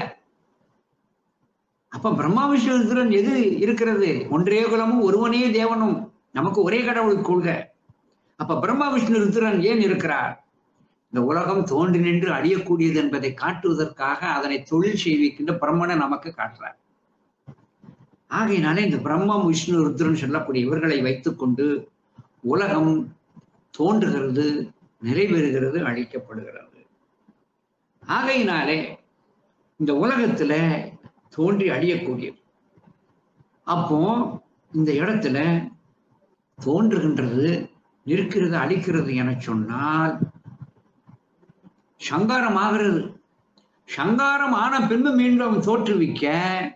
அப்ப பிரம்மா விஷ்ணு ருத்ரன் எது இருக்கிறது ஒன்றே குலமும் ஒருவனே தேவனும் நமக்கு ஒரே கடவுள் கொள்கை அப்ப பிரம்மா விஷ்ணு ருத்ரன் ஏன் இருக்கிறார் இந்த உலகம் தோன்றி நின்று அழியக்கூடியது என்பதை காட்டுவதற்காக அதனை தொழில் செய்விக்கின்ற பிரம்மனை நமக்கு காட்டுறார் ஆகையினாலே இந்த பிரம்மம் விஷ்ணு ருத்ரன் சொல்லக்கூடிய இவர்களை வைத்துக்கொண்டு உலகம் தோன்றுகிறது நிறைவேறுகிறது அழிக்கப்படுகிறது ஆகையினாலே இந்த உலகத்துல தோன்றி அழியக்கூடியது அப்போ இந்த இடத்துல தோன்றுகின்றது இருக்கிறது அழிக்கிறது என சொன்னால் சங்காரம் ஆகிறது சங்காரம் ஆன பின்பு மீண்டும் தோற்றுவிக்க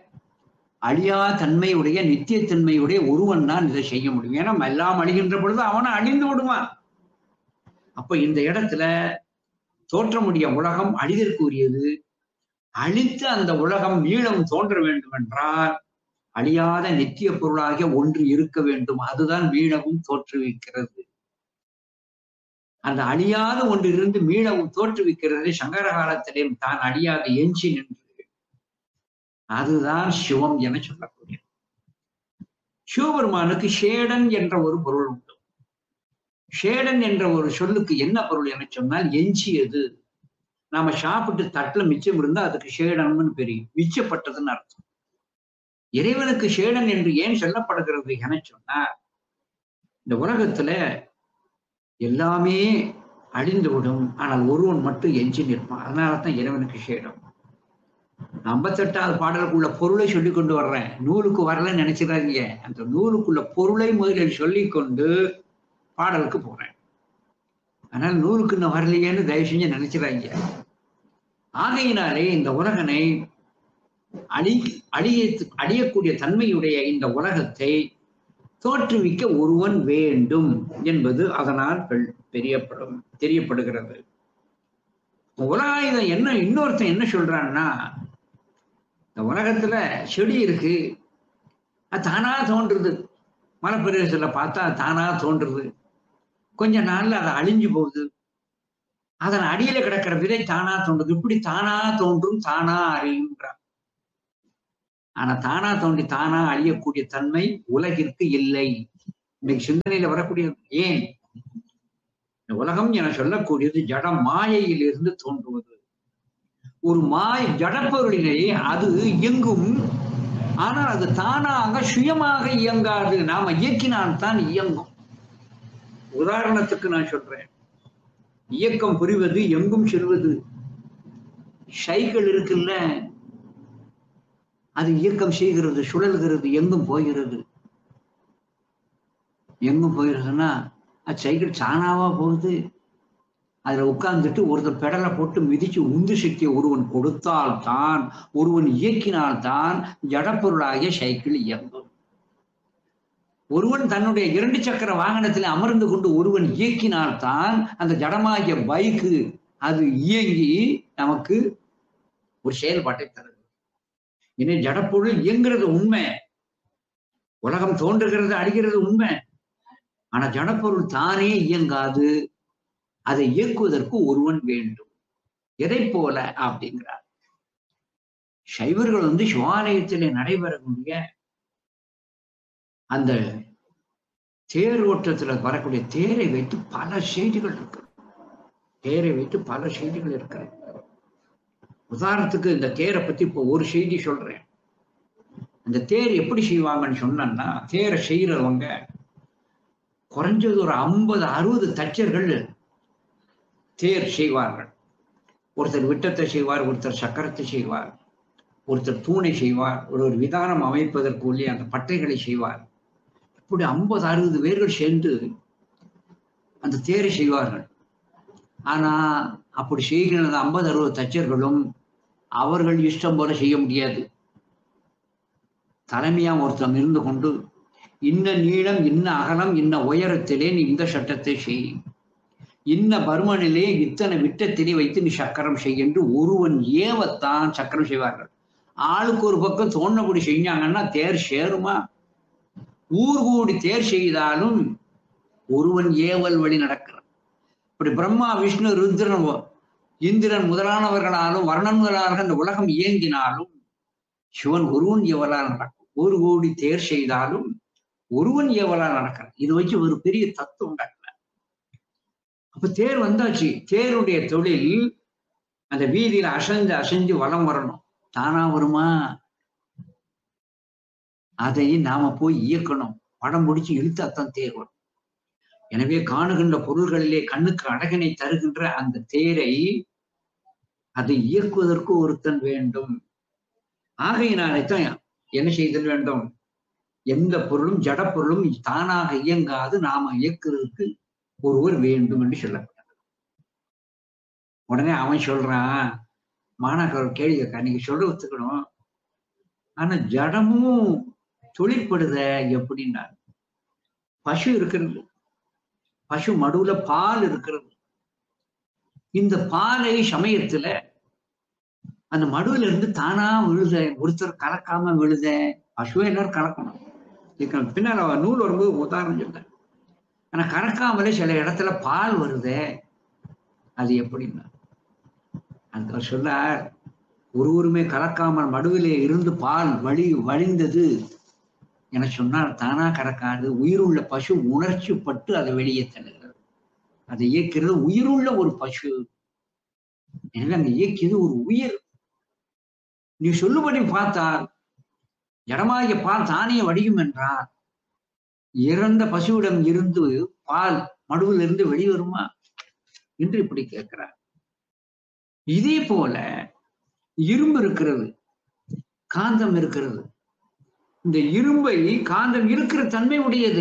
அழியா தன்மையுடைய நித்தியத்தன்மையுடைய ஒருவன் தான் இதை செய்ய முடியும் ஏன்னா எல்லாம் அழிகின்ற பொழுது அவனை அழிந்து விடுவான் அப்ப இந்த இடத்துல தோற்றமுடைய உலகம் அழிதற்குரியது அழித்து அந்த உலகம் மீளம் தோன்ற வேண்டும் என்றால் அழியாத நித்திய பொருளாகிய ஒன்று இருக்க வேண்டும் அதுதான் மீளவும் தோற்றுவிக்கிறது அந்த அழியாத ஒன்று இருந்து மீளவும் தோற்றுவிக்கிறது சங்கர காலத்திலேயும் தான் அழியாத எஞ்சி நின்று அதுதான் சிவம் என சொல்லக்கூடியது சிவபெருமானுக்கு ஷேடன் என்ற ஒரு பொருள் உண்டு ஷேடன் என்ற ஒரு சொல்லுக்கு என்ன பொருள் என சொன்னால் எஞ்சியது நாம சாப்பிட்டு தட்டுல மிச்சம் இருந்தா அதுக்கு ஷேடன்னு பெரியும் மிச்சப்பட்டதுன்னு அர்த்தம் இறைவனுக்கு ஷேடன் என்று ஏன் சொல்லப்படுகிறது என சொன்னா இந்த உலகத்துல எல்லாமே அழிந்து விடும் ஆனால் ஒருவன் மட்டும் எஞ்சி நிற்பான் அதனாலதான் இறைவனுக்கு ஷேடம் ஐம்பத்தெட்டாவது பாடலுக்குள்ள பொருளை சொல்லி கொண்டு வர்றேன் நூலுக்கு வரலன்னு நினைச்சிடாதீங்க அந்த நூலுக்குள்ள பொருளை முதலில் சொல்லிக் கொண்டு பாடலுக்கு போறேன் ஆனால் நூலுக்கு இன்னும் வரலையேன்னு தயவு செஞ்சு நினைச்சிடாங்க ஆகையினாலே இந்த உலகனை அழி அழிய அழியக்கூடிய தன்மையுடைய இந்த உலகத்தை தோற்றுவிக்க ஒருவன் வேண்டும் என்பது அதனால் பெரியப்படும் தெரியப்படுகிறது உலகாயுதம் என்ன இன்னொருத்தன் என்ன சொல்றான்னா இந்த உலகத்துல செடி இருக்கு அது தானா தோன்றுது மலைப்பிரதேசத்துல பார்த்தா தானா தோன்றுது கொஞ்ச நாள்ல அது அழிஞ்சு போகுது அதன் அடியில கிடக்கிற விதை தானா தோன்றுது இப்படி தானா தோன்றும் தானா அறியுன்றான் ஆனா தானா தோண்டி தானா அழியக்கூடிய தன்மை உலகிற்கு இல்லை இன்னைக்கு சிந்தனையில வரக்கூடிய ஏன் இந்த உலகம் என சொல்லக்கூடியது ஜட மாயையில் இருந்து தோன்றுவது ஒரு மாய ஜடப்பொருளினை அது இயங்கும் ஆனால் அது தானாக சுயமாக இயங்காது நாம இயக்கினால் தான் இயங்கும் உதாரணத்துக்கு நான் சொல்றேன் இயக்கம் புரிவது எங்கும் செல்வது சைக்கிள் இருக்குல்ல அது இயக்கம் செய்கிறது சுழல்கிறது எங்கும் போகிறது எங்கும் போயிருதுன்னா அது சைக்கிள் சாணாவா போகுது அதுல உட்கார்ந்துட்டு ஒருத்தர் பெடலை போட்டு மிதிச்சு உந்து சக்தியை ஒருவன் கொடுத்தால் தான் ஒருவன் இயக்கினால் தான் ஜடப்பொருளாகிய சைக்கிள் இயங்கும் ஒருவன் தன்னுடைய இரண்டு சக்கர வாகனத்தில் அமர்ந்து கொண்டு ஒருவன் இயக்கினால் தான் அந்த ஜடமாகிய பைக்கு அது இயங்கி நமக்கு ஒரு செயல்பாட்டை தருது ஏன்னா ஜடப்பொருள் இயங்குறது உண்மை உலகம் தோன்றுகிறது அழிகிறது உண்மை ஆனா ஜடப்பொருள் தானே இயங்காது அதை இயக்குவதற்கு ஒருவன் வேண்டும் எதை போல அப்படிங்கிறார் சைவர்கள் வந்து சிவாலயத்திலே நடைபெறக்கூடிய அந்த தேர் ஓட்டத்துல வரக்கூடிய தேரை வைத்து பல செய்திகள் இருக்கு தேரை வைத்து பல செய்திகள் இருக்கிறது உதாரணத்துக்கு இந்த தேரை பத்தி இப்போ ஒரு செய்தி சொல்றேன் இந்த தேர் எப்படி செய்வாங்கன்னு சொன்னா தேரை செய்யறவங்க குறைஞ்சது ஒரு ஐம்பது அறுபது தச்சர்கள் தேர் செய்வார்கள் ஒருத்தர் விட்டத்தை செய்வார் ஒருத்தர் சக்கரத்தை செய்வார் ஒருத்தர் தூணை செய்வார் ஒரு ஒரு விதானம் அமைப்பதற்கு உள்ளே அந்த பட்டைகளை செய்வார் இப்படி ஐம்பது அறுபது பேர்கள் சேர்ந்து அந்த தேரை செய்வார்கள் ஆனா அப்படி செய்கிற அந்த ஐம்பது அறுபது தச்சர்களும் அவர்கள் இஷ்டம் போல செய்ய முடியாது தலைமையா ஒருத்தன் இருந்து கொண்டு இன்ன நீளம் இன்ன அகலம் இன்ன உயரத்திலே நீ இந்த சட்டத்தை செய் இன்ன பருமனிலே இத்தனை விட்டத்திலே வைத்து நீ சக்கரம் செய் என்று ஒருவன் ஏவத்தான் சக்கரம் செய்வார்கள் ஆளுக்கு ஒரு பக்கம் தோணப்படி செஞ்சாங்கன்னா தேர் சேருமா ஊர் கூடி தேர் செய்தாலும் ஒருவன் ஏவல் வழி நடக்கிறான் இப்படி பிரம்மா விஷ்ணு ருத்ரன் இந்திரன் முதலானவர்களாலும் வர்ணன் முதலாக இந்த உலகம் இயங்கினாலும் சிவன் ஒருவன் ஏவலால் நடக்கும் ஒரு கோடி தேர் செய்தாலும் ஒருவன் ஏவலால் நடக்கிறான் இது வச்சு ஒரு பெரிய தத்துவம் உண்டாக்குற அப்ப தேர் வந்தாச்சு தேருடைய தொழில் அந்த வீதியில அசைஞ்சு அசைஞ்சு வலம் வரணும் தானா வருமா அதை நாம போய் இயக்கணும் படம் முடிச்சு இழுத்தாத்தான் தேர் வரும் எனவே காணுகின்ற பொருள்களிலே கண்ணுக்கு அழகினை தருகின்ற அந்த தேரை அதை இயக்குவதற்கு ஒருத்தன் வேண்டும் ஆகையினாலேத்தான் என்ன செய்தல் வேண்டும் எந்த பொருளும் ஜட பொருளும் தானாக இயங்காது நாம இயக்குறதுக்கு ஒருவர் வேண்டும் என்று சொல்லப்பட்டது உடனே அவன் சொல்றான் மாணாக்கர் கேள்வி கேட்க நீங்க சொல்ற ஒத்துக்கணும் ஆனா ஜடமும் தொழிற்படுத எப்படின்னா பசு இருக்கிறது பசு மடுவுல பால் இருக்கிறது இந்த பாலை சமயத்துல அந்த மடுவுல இருந்து தானா விழுத ஒருத்தர் கலக்காம விழுத பசுவை எல்லாரும் கலக்கணும் இதுக்கு பின்னால் அவ நூல் வரும்போது உதாரணம் சொல்றேன் ஆனா கறக்காமலே சில இடத்துல பால் வருதே அது எப்படின்னா அந்த சொன்னார் ஒருவருமே கலக்காமல் மடுவிலே இருந்து பால் வழி வழிந்தது என சொன்னால் தானா கறக்காது உயிருள்ள பசு உணர்ச்சி பட்டு அதை வெளியே தள்ளுகிறது அதை இயக்கிறது உயிருள்ள ஒரு பசு எனவே அங்க இயக்கியது ஒரு உயிர் நீ சொல்லுபடி பார்த்தால் ஜடமாகிய பால் தானே வடியும் என்றால் இறந்த பசுவிடம் இருந்து பால் மடுவில் இருந்து வெளிவருமா என்று இப்படி கேட்கிறார் இதே போல இரும்பு இருக்கிறது காந்தம் இருக்கிறது இந்த இரும்பை காந்தம் இருக்கிற தன்மை உடையது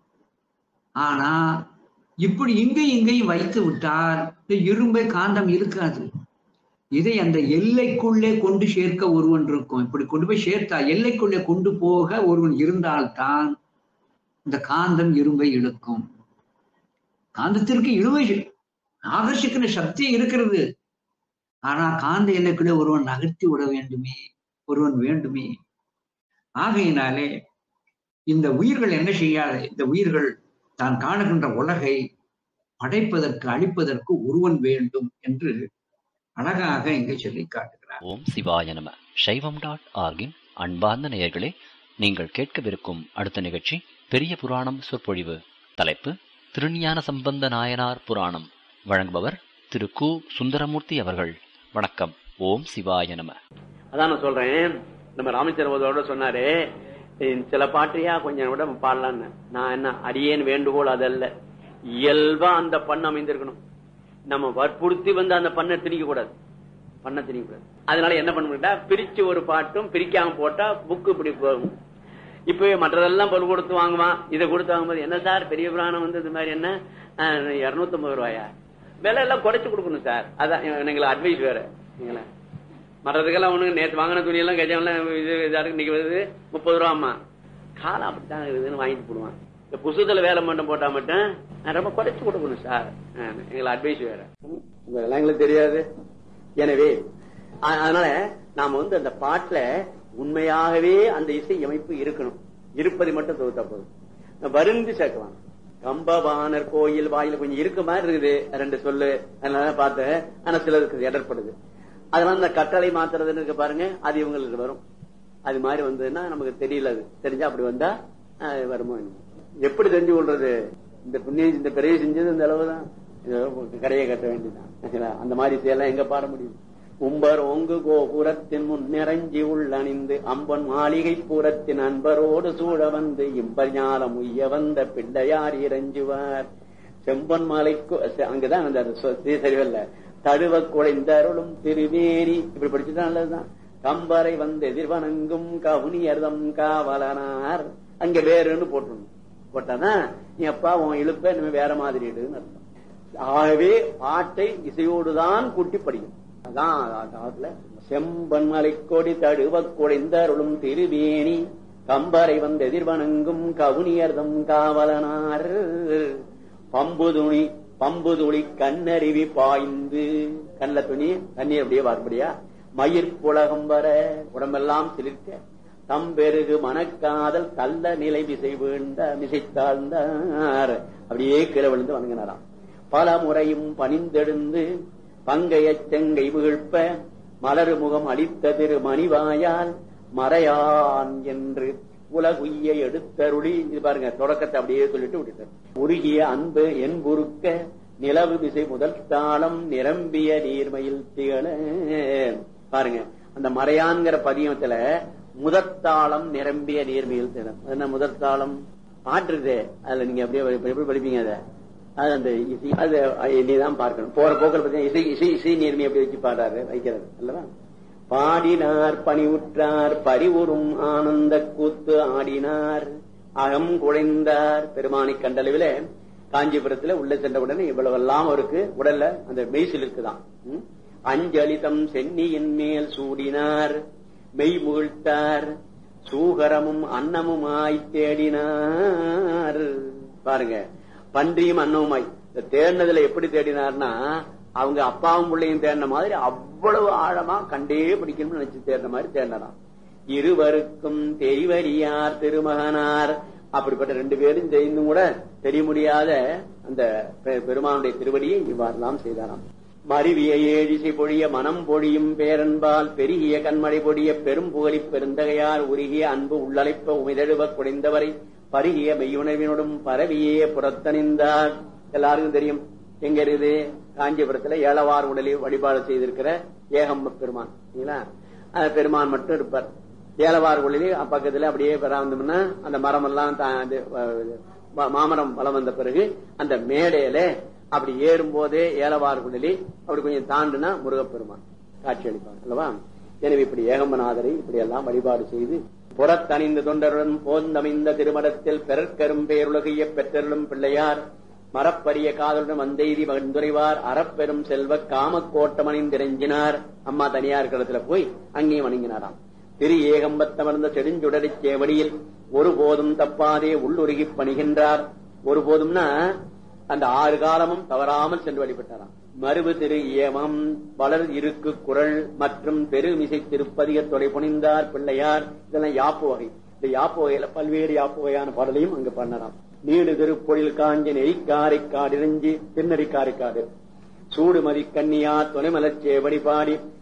ஆனா இப்படி இங்கேயும் இங்கேயும் வைத்து விட்டால் இந்த இரும்பை காந்தம் இருக்காது இதை அந்த எல்லைக்குள்ளே கொண்டு சேர்க்க ஒருவன் இருக்கும் இப்படி கொண்டு போய் சேர்த்தா எல்லைக்குள்ளே கொண்டு போக ஒருவன் இருந்தால்தான் இந்த காந்தம் இரும்பை இழுக்கும் காந்தத்திற்கு இழுவை ஆகர்ஷிக்கிற சக்தி இருக்கிறது ஆனா காந்த எல்லைக்குள்ளே ஒருவன் நகர்த்தி விட வேண்டுமே ஒருவன் வேண்டுமே ஆகையினாலே இந்த உயிர்கள் என்ன செய்யாத இந்த உயிர்கள் தான் காணுகின்ற உலகை படைப்பதற்கு அழிப்பதற்கு ஒருவன் வேண்டும் என்று அழகாக இங்கே சொல்லி காட்டுகிறார் ஓம் சிவாய நம சைவம் டாட் ஆர்கின் அன்பார்ந்த நேயர்களே நீங்கள் கேட்கவிருக்கும் அடுத்த நிகழ்ச்சி பெரிய புராணம் சொற்பொழிவு தலைப்பு திருஞான சம்பந்த நாயனார் புராணம் வழங்குபவர் திரு கு சுந்தரமூர்த்தி அவர்கள் வணக்கம் ஓம் சிவாய நம அதான் நான் சொல்றேன் நம்ம ராமச்சந்திரபோதோட சொன்னாரு "இந்த சில பாட்டையா கொஞ்சம் விட பாடலான்னு நான் என்ன அடியேன் வேண்டுகோள் அதல்ல இயல்பா அந்த பண்ண அமைந்திருக்கணும் நம்ம வற்புறுத்தி வந்து அந்த பண்ணை திணிக்க கூடாது பண்ண திணிக்க கூடாது அதனால என்ன பண்ண பிரிச்சு ஒரு பாட்டும் பிரிக்காம போட்டா புக்கு இப்படி போகும் இப்பவே மற்றதெல்லாம் பொருள் கொடுத்து வாங்குவான் இதை கொடுத்து வாங்கும்போது என்ன சார் பெரிய புராணம் வந்து இது மாதிரி என்ன இருநூத்தி ஐம்பது ரூபாயா விலை எல்லாம் குறைச்சு கொடுக்கணும் சார் அதான் எங்களை அட்வைஸ் வேற நீங்களா மற்றதுக்கெல்லாம் ஒண்ணு நேற்று வாங்கின துணி எல்லாம் கஜாமெல்லாம் இது இதா இருக்கு இன்னைக்கு வருது முப்பது ரூபாமா காலம் அப்படித்தான் இருக்குதுன்னு வாங்கிட்டு போடுவான் இந்த புசுத்துல வேலை மட்டும் போட்டா மட்டும் நான் ரொம்ப குறைச்சு கொடுக்கணும் சார் எங்களை அட்வைஸ் வேற இதெல்லாம் எங்களுக்கு தெரியாது எனவே அ- அதனால நாம வந்து அந்த பாட்டுல உண்மையாகவே அந்த இசை அமைப்பு இருக்கணும் இருப்பதை மட்டும் தொகுத்தா போதும் வருந்தி சேர்க்கலாம் கம்பபாணர் கோயில் வாயில கொஞ்சம் இருக்க மாதிரி இருக்குது ரெண்டு சொல்லு அதனால பார்த்தேன் ஆனா சிலருக்கு இடர்படுது அதனால இந்த கட்டளை மாத்துறதுன்னு இருக்கு பாருங்க அது இவங்களுக்கு வரும் அது மாதிரி வந்ததுன்னா நமக்கு தெரியல அது தெரிஞ்சா அப்படி வந்தா அஹ், வருமோ என்னமோ. எப்படி தெரிஞ்சு கொள்றது இந்த புண்ணியம் இந்த பெரிய செஞ்சது இந்த அளவுதான் ஏதோ கரையை கட்ட வேண்டியதுதான் சரிங்களா? அந்த மாதிரி செய்யலாம் எங்க பாட முடியும் உம்பர் ஒங்கு கோபுரத்தின் முன் நிறைஞ்சி உள்ளணிந்து அம்பன் மாளிகை புறத்தின் அன்பரோடு சூழ வந்து இம்பர் ஞாலம் உய்ய வந்த பிள்ளையார் இறஞ்சுவார் செம்பன் மலைக்கு செ- அங்கதான் அந்த சொ- இது சரிவல்ல தடுவ குழைந்தருளும் திருவேரி இப்படி படிச்சுதான் நல்லதுதான் கம்பரை வந்து எதிர்வணங்கும் கவுனியர்தம் காவலனார் அங்க வேறுன்னு போட்டுருணும் போட்டாதான் நீ அப்பா உன் இழுப்ப இனிமே வேற மாதிரி இடுன்னு அர்த்தம் ஆகவே பாட்டை இசையோடுதான் கூட்டி படிக்கும் அதான் அதாவதுல செம்பன் மலைக்கொடி தடுவ குழைந்தருளும் திருவேணி கம்பரை வந்து எதிர்வணங்கும் கவுனியர்தம் காவலனார் பம்பு துணி பம்பு துளி கண்ணருவி பாய்ந்து கண்ல துணி தண்ணீர் அப்படியே வார்படியா மயிர் புலகம் வர உடம்பெல்லாம் சிலிர்க்க தம்பெருகு மனக்காதல் கள்ள நிலை விசை வீழ்ந்த மிசைத்தாழ்ந்தார் அப்படியே கீழே விழுந்து வணங்கினாராம் பல முறையும் பணிந்தெழுந்து பங்கைய செங்கை வீழ்ப்ப மலரு முகம் அளித்த திரு மணிவாயால் மறையான் என்று உலகுய்ய எடுத்தருளி இது பாருங்க தொடக்கத்தை அப்படியே சொல்லிட்டு விட்டுட்டார் உருகிய அன்பு என்புருக்க நிலவு விசை முதல் தாளம் நிரம்பிய நீர்மையில் திகழ பாருங்க அந்த மறையான்கிற பதியத்துல முதற்தாளம் நிரம்பிய நீர்மையில் திகழ அது என்ன முதற்தாளம் பாட்டுருதே அதுல நீங்க அப்படியே எப்படி படிப்பீங்க அதை அது அந்த இசை அது நீதான் பார்க்கணும் போற போக்கில் பார்த்தீங்கன்னா இசை இசை இசை நேர்மை எப்படி வச்சு பாடுறாரு வைக்கிறது அல்லவா பாடினார் பணிவுற்றார் பரிவுறும் ஆனந்த கூத்து ஆடினார் அகம் குழைந்தார் பெருமானை கண்டளவில காஞ்சிபுரத்துல உள்ள சென்ற உடனே இவ்வளவெல்லாம் அவருக்கு உடல்ல அந்த மெய்சில் இருக்குதான் ம்? அஞ்சலிதம் சென்னியின் மேல் சூடினார் மெய் முகிழ்த்தார் சூகரமும் அன்னமுமாய் தேடினார் பாருங்க பன்றியும் அன்னமுமாய் இந்த தேடினதுல எப்படி தேடினார்னா அவங்க அப்பாவும் பிள்ளையும் தேடின மாதிரி அவ்வளவு ஆழமா கண்டே பிடிக்கணும்னு நினைச்சு தேடின மாதிரி தேடினாராம் இருவருக்கும் தெரிவறியார் திருமகனார் அப்படிப்பட்ட ரெண்டு பேரும் தெரிந்தும் கூட தெரிய முடியாத அந்த பெ- பெருமானுடைய திருவடியை இவ்வாறுலாம் செய்தாராம் மருவிய ஏழிசை பொழிய மனம் பொழியும் பேரன்பால் பெருகிய கண்மழை பொழிய பெரும் புகழி பெருந்தகையார் உருகிய அன்பு உள்ளழைப்ப உமிதழுவ குடைந்தவரை பருகிய மெய்யுணர்வினோடும் பரவியே புறத்தணிந்தார் எல்லாருக்கும் தெரியும் எங்க இருக்குது காஞ்சிபுரத்துல ஏழவார் உடலில் வழிபாடு செய்திருக்கிற ஏகம்ப பெருமான் சரிங்களா அந்த பெருமான் மட்டும் இருப்பார் ஏலவார் உடலில் பக்கத்துல அப்படியே வந்தோம்னா அந்த மரம் எல்லாம் தா- இது, அஹ், மாமரம் வளம் வந்த பிறகு அந்த மேடையில அப்படி ஏறும் போதே ஏலவார் குடலி அப்படி கொஞ்சம் தாண்டுனா முருகப்பெருமான் காட்சி அளிப்பாங்க அல்லவா எனவே இப்படி ஏகம்பநாதரை இப்படி எல்லாம் வழிபாடு செய்து புறத்தணிந்த தொண்டருடன் போந்தமைந்த திருமணத்தில் பெறற்கரும் பேருலகைய பெற்றருளும் பிள்ளையார் மரப்பரிய காதலுடன் வந்தெய்தி வந்துரைவார் அறப்பெரும் செல்வ காமக்கோட்டமணிந்திரஞ்சினார் அம்மா தனியார் இடத்துல போய் அங்கேயும் வணங்கினாராம் திரு ஏகம்பத்தமர்ந்த செடுஞ்சுடரி சேவடியில் ஒருபோதும் தப்பாதே உள்ளுருகி பணிகின்றார் ஒருபோதும்னா அந்த ஆறு காலமும் தவறாமல் சென்று வழிபட்டாராம் மருவு திரு ஏமம் வளர் இருக்கு குரல் மற்றும் பெருமிசை திருப்பதிக தொலை புனிந்தார் பிள்ளையார் இதெல்லாம் யாப்பு வகை இந்த யாப்பு வகையில பல்வேறு யாப்பு வகையான பாடலையும் அங்கு பண்ணலாம் நீடு திருப்பொழில் காஞ்சி நெறிக்காரை காடிரஞ்சி திருநெறிக்காரை காடு சூடுமதி கன்னியா துணைமலர் சேவடி பாடி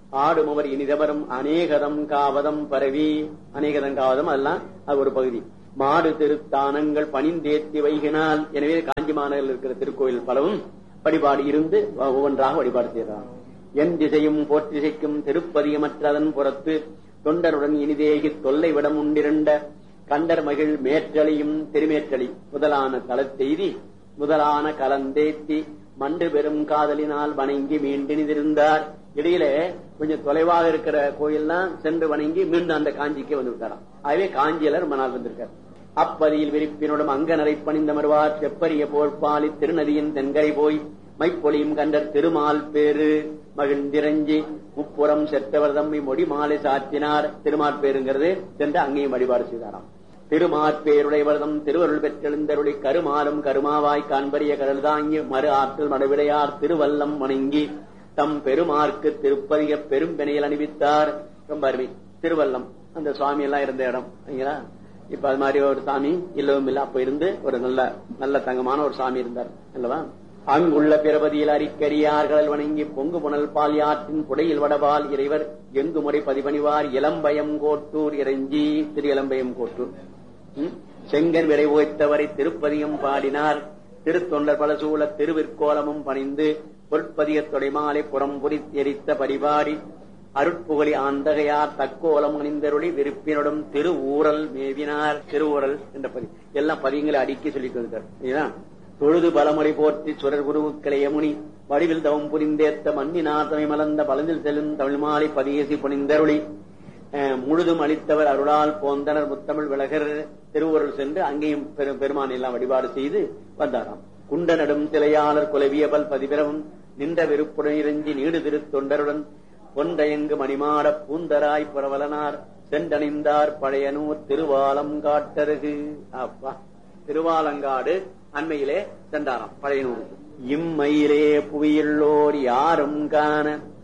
ஆடும் அவர் இனிதவரும் அநேகதம் காவதம் பரவி அநேகதம் காவதம் அதெல்லாம் அது ஒரு பகுதி மாடு திருத்தானங்கள் பணிந்தேத்தி வைகினால் எனவே காஞ்சி மாநகரில் இருக்கிற திருக்கோயில் பலவும் வழிபாடு இருந்து ஒவ்வொன்றாக வழிபாடு செய்யலாம் என் திசையும் போற்றிசைக்கும் திருப்பதியமற்றதன் புறத்து தொண்டருடன் இனிதேகி தொல்லை விடம் உண்டிரண்ட கண்டர் மகிழ் மேற்றலியும் திருமேற்றலி முதலான தலத்தெய்தி முதலான கலந்தேத்தி மண்டு பெரும் காதலினால் வணங்கி மீண்டிருந்தார் இடையில கொஞ்சம் தொலைவாக இருக்கிற கோயில்லாம் சென்று வணங்கி மீண்டும் அந்த காஞ்சிக்கு வந்து விட்டாராம் ஆகவே காஞ்சியில ரொம்ப நாள் வந்திருக்கார் அப்பதியில் விரிப்பினுடன் அங்கனரை பணிந்தமர்வார் செப்பரிய போர்ப்பாலி திருநதியின் தென்கரை போய் மைப்பொலியும் கண்டர் திருமால் பேரு மகிழ்ந்திரஞ்சி முப்புறம் செத்தவர் தம்மை மொழி மாலை சாத்தினார் திருமால் பேருங்கிறது சென்று அங்கேயும் வழிபாடு செய்தாராம் திருமாற்பேருடையவர்தம் திருவருள் பெற்றெழுந்தருளி கருமாலும் கருமாவாய் காண்பரிய கடல் தாங்கி மறு ஆற்றல் மடவிடையார் திருவல்லம் வணங்கி தம் பெருமார்க்கு திருப்பதிக பெரும் பெணையில் அணிவித்தார் ரொம்ப அருமை திருவல்லம் அந்த சுவாமி எல்லாம் இருந்த இடம் சரிங்களா இப்ப அது மாதிரி ஒரு சாமி இல்லவும் இல்ல அப்ப இருந்து ஒரு நல்ல நல்ல தங்கமான ஒரு சாமி இருந்தார் அல்லவா அங்குள்ள பிரபதியில் அரிக்கரியார்கள் வணங்கி பொங்கு புனல் பால் யாற்றின் புடையில் வடபால் இறைவர் எங்கு முறை பதிபணிவார் இளம்பயம் கோட்டூர் இறைஞ்சி திரு இளம்பயம் கோட்டூர் ம்? செங்கன் விரை ஓய்த்தவரை திருப்பதியும் பாடினார் திருத்தொண்டர் பலசூழ திருவிற்கோலமும் பணிந்து பொற்பதிகத்தொடை மாலை புறம் எரித்த பரிபாடி அருட்புகழி ஆந்தகையார் தக்கோலம் அணிந்தருளி விருப்பினுடன் திரு ஊரல் மேவினார் திருஊரல் என்ற பதி எல்லாம் பதியங்களை அடுக்கி சொல்லிட்டு வந்தார் சரிங்களா? தொழுது பலமுறை போற்றி சுரர் குருவுக்களை யமுனி வடிவில் தவம் புரிந்தேத்த மண்ணினார் தமை மலர்ந்த பலனில் செல்லும் தமிழ் மாலை பதியேசி புனிந்தருளி அஹ், முழுதும் அளித்தவர் அருளால் போந்தனர் முத்தமிழ் விலகர் திருவருள் சென்று அங்கேயும் பெரு- பெருமான் எல்லாம் வழிபாடு செய்து வந்தாராம் குண்ட நடும் சிலையாளர் குலவியபல் பதிபிரவும் நின்ற வெறுப்புடன் இறஞ்சி நீடு திருத்தொண்டருடன் பொன்றயங்கு மணிமாட பூந்தராய் புரவலனார் சென்றணிந்தார் பழையனூர் திருவாலம் காட்டருகு அப்பா திருவாலங்காடு அண்மையிலே சென்றாராம் பழையனூருக்கு இம்மையிலே புவியுள்ளோர் யாரும் காண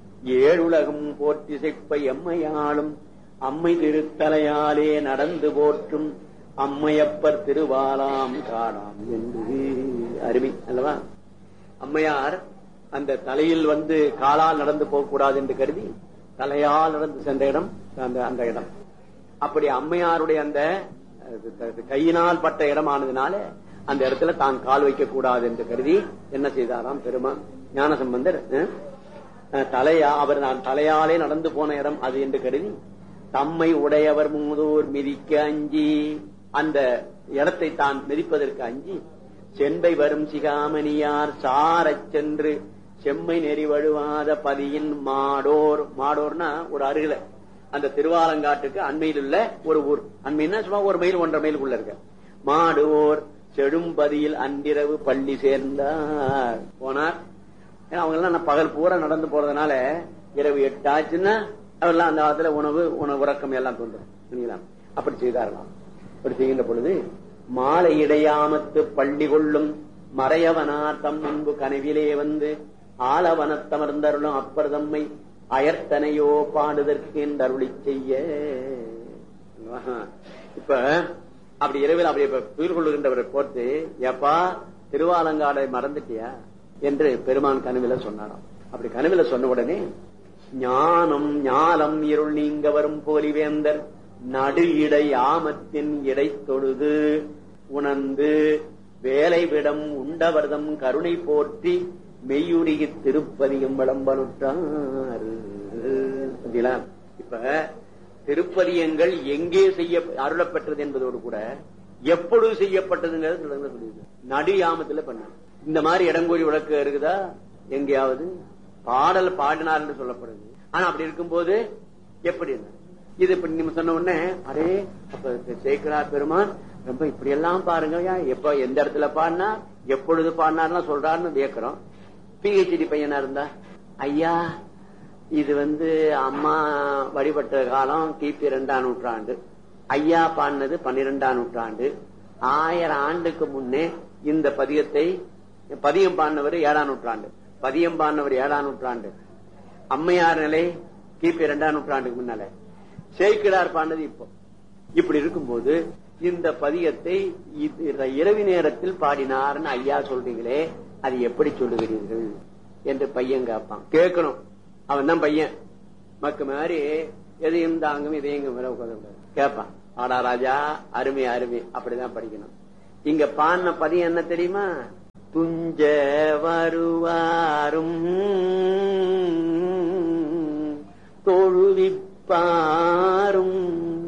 ஏழுலகம் போற்றி செப்ப எம்மையாளும் அம்மை திருத்தலையாலே நடந்து போற்றும் அம்மையப்பர் திருவாலாம் காணாம் என்று அருமை அல்லவா அம்மையார் அந்த தலையில் வந்து காலால் நடந்து போகக்கூடாது என்று கருதி தலையால் நடந்து சென்ற இடம் அந்த அந்த இடம் அப்படி அம்மையாருடைய அந்த அஹ், த- கையினால் பட்ட இடமானதுனால அந்த இடத்துல தான் கால் வைக்க கூடாது என்று கருதி என்ன செய்தாராம் பெருமான் ஞானசம்பந்தர் அஹ், அஹ், தலையா அவர் நான் தலையாலே நடந்து போன இடம் அது என்று கருதி தம்மை உடையவர் மூதூர் மிதிக்க அஞ்சி அந்த இடத்தை தான் மிதிப்பதற்கு அஞ்சி செம்பை வரும் சிகாமணியார் சாரச் சென்று செம்மை நெறி வழுவாத பதியின் மாடோர் மாடோர்னா ஒரு அருகில அந்த திருவாலங்காட்டுக்கு அண்மையில் உள்ள ஒரு ஊர் அண்மைன்னா சும்மா ஒரு மைல் ஒன்றரை மைலுக்குள்ள இருக்க மாடுவோர் செடும்பதியில் அன்றிரவு பள்ளி சேர்ந்தார் போனார் ஏன்னா அவங்க எல்லாம் நான் பகல் பூரா நடந்து போறதுனால இரவு எட்டு ஆச்சுன்னா அவர்லாம் அந்த காலத்துல உணவு உணவு உறக்கம் எல்லாம் தோன்றும் சரிங்களா? அப்படி செய்தாரலாம் அப்படி செய்கின்ற பொழுது மாலை இடையாமத்து பள்ளி கொள்ளும் மறையவனார் தம் முன்பு கனவிலே வந்து ஆலவனத்தமர்ந்தருளும் அப்பர் தம்மை அயர்த்தனையோ பாடுதற்கு என்று அருளி செய்ய ஆஹா. இப்ப அப்படி இரவில் அப்படி இப்ப துயில் கொள்ளுகின்றவரை போட்டு ஏப்பா திருவாலங்காடை மறந்துட்டியா என்று பெருமான் கனவில சொன்னாராம் அப்படி கனவில சொன்ன உடனே ஞானம் ஞாலம் இருள் நீங்க வரும் போலிவேந்தர் நடு இடை ஆமத்தின் இடை தொழுது உணர்ந்து வேலை விடம் உண்டவர்தம் கருணை போற்றி மெய்யுருகி திருப்பதியும் விளம்பனுட்டார் பார்த்தீங்களா? இப்ப திருப்பதியங்கள் எங்கே செய்ய அருளப்பெற்றது என்பதோடு கூட எப்பொழுது செய்யப்பட்டதுங்கிறது தொடர்ந்து சொல்லியிருக்கு. நடு யாமத்துல பண்ண இந்த மாதிரி இடங்கோரி விளக்கு இருக்குதா எங்கேயாவது பாடல் பாடினார் என்று சொல்லப்படுது ஆனா அப்படி இருக்கும்போது எப்படி இருந்தார்? இது இப்ப நீங்க சொன்ன உடனே அரே அப்ப சேக்கரா பெருமான் ரொம்ப இப்படி எல்லாம் பாருங்க ஐயா, எப்ப எந்த இடத்துல பாடினா எப்பொழுது பாடினார்லாம் சொல்றாருன்னு வியக்கிறோம் பிஹெச்டி பையனா இருந்தா ஐயா இது வந்து அம்மா வழிபட்ட காலம் கிபி இரண்டாம் நூற்றாண்டு ஐயா பாடினது பன்னிரெண்டாம் நூற்றாண்டு ஆயிரம் ஆண்டுக்கு முன்னே இந்த பதியத்தை பதியம் பாடினவர் ஏழாம் நூற்றாண்டு பதியம் பாடினவர் ஏழாம் நூற்றாண்டு அம்மையார் நிலை கிபி இரண்டாம் நூற்றாண்டுக்கு முன்னால சேக்கிடார் பாடினது இப்போ இப்படி இருக்கும்போது இந்த பதியத்தை இது- இரவு நேரத்தில் பாடினார்னு ஐயா சொல்றீங்களே அது எப்படி சொல்லுகிறீர்கள் என்று பையன் கேட்பான் கேட்கணும் அவன் தான் பையன் மக்கு மாதிரி எதையும் தாங்கும் இதையும் மேல உட்காந்து கேட்பான் ஆடா ராஜா அருமை அருமை அப்படிதான் படிக்கணும் இங்க பாடின பதியம் என்ன தெரியுமா துஞ்ச வருவாரும் தொழுவிப்பாரும்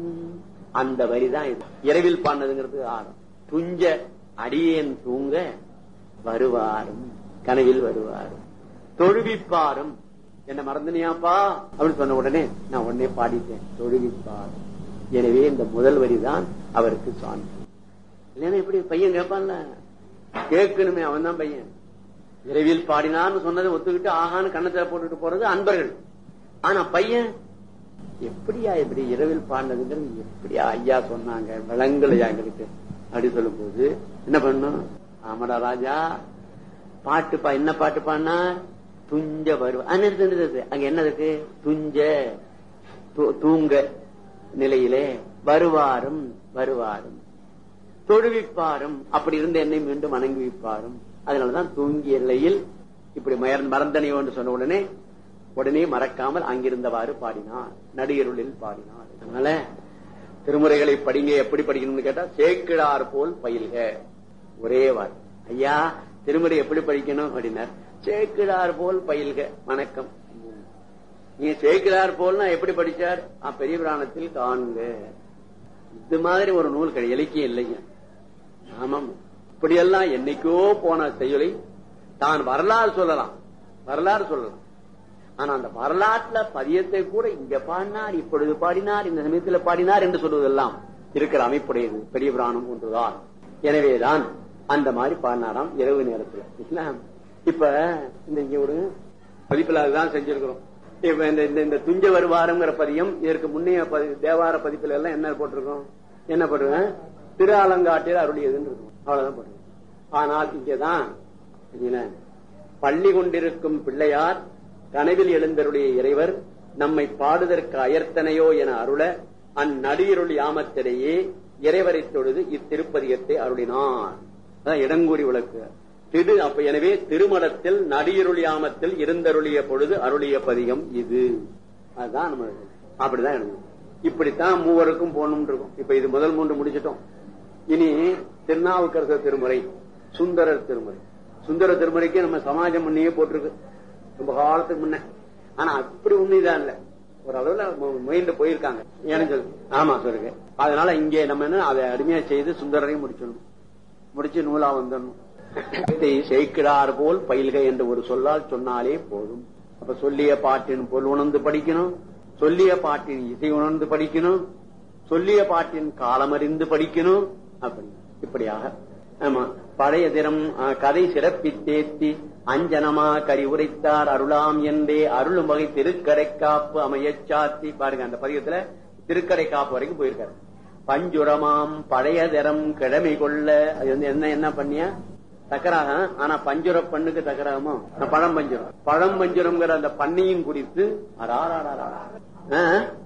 அந்த வரிதான் இது இரவில் பாடினதுங்கிறது ஆரம் துஞ்ச அடியேன் தூங்க வருவாரும் கனவில் வருவாரும் தொழுவிப்பாரும் என்ன மறந்துனியாப்பா அப்படின்னு சொன்ன உடனே நான் உடனே பாடிட்டேன் தொழுவிப்பாரும் எனவே இந்த முதல் வரிதான் அவருக்கு சான்று இல்லைன்னா எப்படி பையன் கேட்பான்ல கேட்கணுமே அவன் தான் பையன் இரவில் பாடினான்னு சொன்னதை ஒத்துக்கிட்டு ஆகான்னு கண்ணத்துல போட்டுட்டு போறது அன்பர்கள் ஆனா பையன் எப்படியா இப்படி இரவில் பாடினதுங்கிறது எப்படியா ஐயா சொன்னாங்க விளங்கலையா எங்களுக்கு அப்படி சொல்லும் போது என்ன பண்ணும் ஆமாடா ராஜா பாட்டு பா என்ன பாட்டு பாடினா துஞ்ச வருவ அங்க என்ன இருக்கு துஞ்ச தூ- தூங்க நிலையிலே வருவாரும் வருவாரும் தொழுவிப்பாரும் அப்படி இருந்த என்னை மீண்டும் வணங்கி வைப்பாரும் அதனாலதான் தூங்கிய நிலையில் இப்படி மயர்- மறந்தனையோ என்று சொன்ன உடனே உடனே மறக்காமல் அங்கிருந்தவாறு பாடினார் நடிகருளில் பாடினார் அதனால திருமுறைகளை படிங்க எப்படி படிக்கணும்னு கேட்டா சேக்கிழார் போல் பயில்க ஒரே வார் ஐயா திருமுறை எப்படி படிக்கணும் அப்படின்னார் சேக்கிழார் போல் பயில்க வணக்கம் நீங்க சேக்கிழார் போல்னா எப்படி படிச்சார் ஆ, பெரிய புராணத்தில் காண்க இது மாதிரி ஒரு நூல் கிடையாது இலக்கியம் இல்லைங்க ஆமாம் இப்படியெல்லாம் என்னைக்கோ போன செயலை தான் வரலாறு சொல்லலாம் வரலாறு சொல்லலாம் ஆனா அந்த வரலாற்றுல பதியத்தை கூட இங்க பாடினார் இப்பொழுது பாடினார் இந்த சமயத்துல பாடினார் என்று சொல்வதெல்லாம் இருக்கிற அமைப்புடையது பெரிய புராணம் ஒன்றுதான் எனவேதான் அந்த மாதிரி பாடினாராம் இரவு நேரத்துல இல்ல? இப்ப இந்த இங்க ஒரு பதிப்புல அதுதான் செஞ்சிருக்கிறோம் இப்ப இந்த இந்த- இந்த துஞ்ச வருவாருங்கிற பதியம் இதற்கு முன்னைய பதி- தேவார பதிப்புல எல்லாம் என்ன போட்டிருக்கோம் என்ன போட்டிருக்கோம் திரு அலங்காட்டில் அருளியதுன்னு இருக்கும் அவ்வளவுதான் போட்டிருக்கோம் ஆனால் இங்கதான் என்ன, பள்ளி கொண்டிருக்கும் பிள்ளையார் கனவில் எழுந்தருடைய இறைவர் நம்மை பாடுதற்கு அயர்த்தனையோ என அருள அந்நடியிருள் யாமத்திடையே இறைவரை தொழுது இத்திருப்பதிகத்தை அருளினார் அதான் இடங்கூறி விளக்கு திரு அப்ப எனவே திருமணத்தில் நடியிருள் யாமத்தில் இருந்தருளிய பொழுது அருளிய பதிகம் இது அதுதான் நம்ம எழுதணும். அப்படிதான் எழுதணும் இப்படித்தான் மூவருக்கும் போகணும் இருக்கும் இப்ப இது முதல் மூன்று முடிச்சிட்டோம் இனி திருநாவுக்கரசர் திருமுறை சுந்தரர் திருமுறை சுந்தர திருமுறைக்கு நம்ம சமாஜம் முன்னையே போட்டிருக்கு ரொம்ப காலத்துக்கு முன்ன ஆனா அப்படி உண்மைதான் இல்ல ஒரு அளவுல மு- முயன்று போயிருக்காங்க ஏன்னு சொல்லு ஆமா சொல்லுங்க அதனால இங்கே நம்ம என்ன அதை அருமையா செய்து சுந்தரரையும் முடிச்சிடணும் முடிச்சு நூலா வந்துடணும் இதை செய்கிறார் போல் பயில்க என்று ஒரு சொல்லால் சொன்னாலே போதும் அப்ப சொல்லிய பாட்டின் பொருள் உணர்ந்து படிக்கணும் சொல்லிய பாட்டின் இசை உணர்ந்து படிக்கணும் சொல்லிய பாட்டின் காலமறிந்து படிக்கணும் அப்படி இப்படியாக ஆமா பழைய தினம் அஹ், கதை சிறப்பித்தேத்தி அஞ்சனமா கரி உரைத்தார் அருளாம் என்றே அருளும் வகை திருக்கடை காப்பு அமையச் சாத்தி பாருங்க அந்த பதிகத்துல திருக்கடை காப்பு வரைக்கும் போயிருக்காரு பஞ்சுரமாம் பழைய திறம் கிழமை கொள்ள அது வந்து என்ன என்ன பண்ணியா தக்கராக ஆனா பஞ்சுர பண்ணுக்கு தக்கராகமோ பழம் பஞ்சுரம் பழம் பஞ்சுரம்ங்கிற அந்த பண்ணையும் குறித்து அடாராடாரா. ஆ?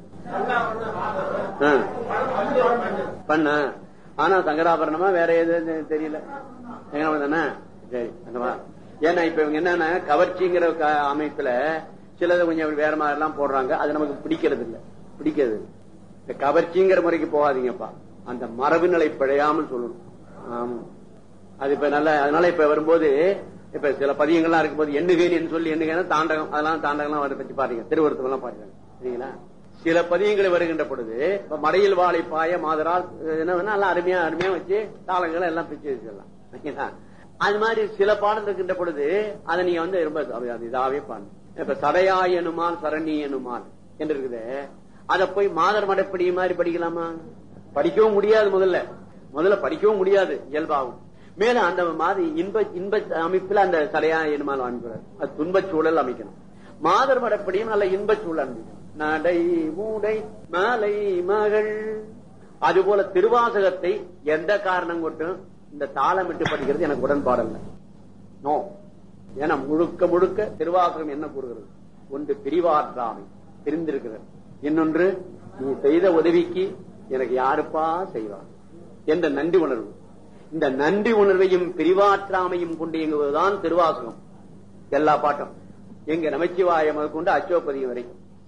ஆ. பண்ண ஆனா சங்கராபரணமா வேற எது தெரியல எங்க தானே சரி அந்த மாதிரி. ஏன்னா இப்ப இவங்க என்னன்னா கவர்ச்சிங்கிற க- அமைப்புல சிலது கொஞ்சம் வேற மாதிரி எல்லாம் போடுறாங்க அது நமக்கு பிடிக்கிறது இல்ல பிடிக்கிறது இல்ல. இந்த கவர்ச்சிங்கிற முறைக்கு போகாதீங்கப்பா அந்த மரபு நிலை பிழையாமல் சொல்லணும் ஆமா அது இப்ப நல்ல அதனால இப்ப வரும்போது இப்ப சில பதியங்கள்லாம் இருக்கும்போது எண்ணுகேன்னு சொல்லி எண்ணுகேன்னா தாண்டகம் அதெல்லாம் தாண்டகம்லாம் அதை பத்தி பாருங்க திருவருத்தம் எல்லாம் பாருங்க சரிங்களா சில பதியங்களை வருகின்ற பொழுது இப்ப மடையில் வாழை பாய மாதரால் என்ன வேணா எல்லாம் அருமையா அருமையா வச்சு தாளங்களை எல்லாம் பிச்சு வச்சிடலாம் சரிங்களா? அது மாதிரி சில பாடல் இருக்கின்ற பொழுது அதை நீங்க வந்து ரொம்ப அது இதாவே பாடணும் இப்ப சடையா எனுமால் சரணி எனுமால் என்று இருக்குது அதை போய் மாதர் மடப்படி மாதிரி படிக்கலாமா படிக்கவும் முடியாது முதல்ல முதல்ல படிக்கவும் முடியாது இயல்பாகும் மேலும் அந்த மாதிரி இன்ப இன்ப அமைப்புல அந்த சடையா எனுமால் அமைக்கிறார் அது துன்பச் சூழல் அமைக்கணும் மாதர் மடப்படியும் நல்ல இன்பச் சூழல் அமைக்கணும் நடை மூடை மாலை மகள் அதுபோல திருவாசகத்தை எந்த காரணம் கொண்டும் இந்த தாளமிட்டு படிக்கிறது எனக்கு உடன்பாடல்ல நோ ஏன்னா முழுக்க முழுக்க திருவாசகம் என்ன கூறுகிறது ஒன்று பிரிவாற்றாமை பிரிந்திருக்கிறது இன்னொன்று நீ செய்த உதவிக்கு எனக்கு யாருப்பா செய்வார் என்ற நன்றி உணர்வு இந்த நன்றி உணர்வையும் பிரிவாற்றாமையும் கொண்டு இயங்குவதுதான் திருவாசகம் எல்லா பாட்டும் எங்க நமச்சிவாய முதல் கொண்டு அச்சோப்பதியம் வரை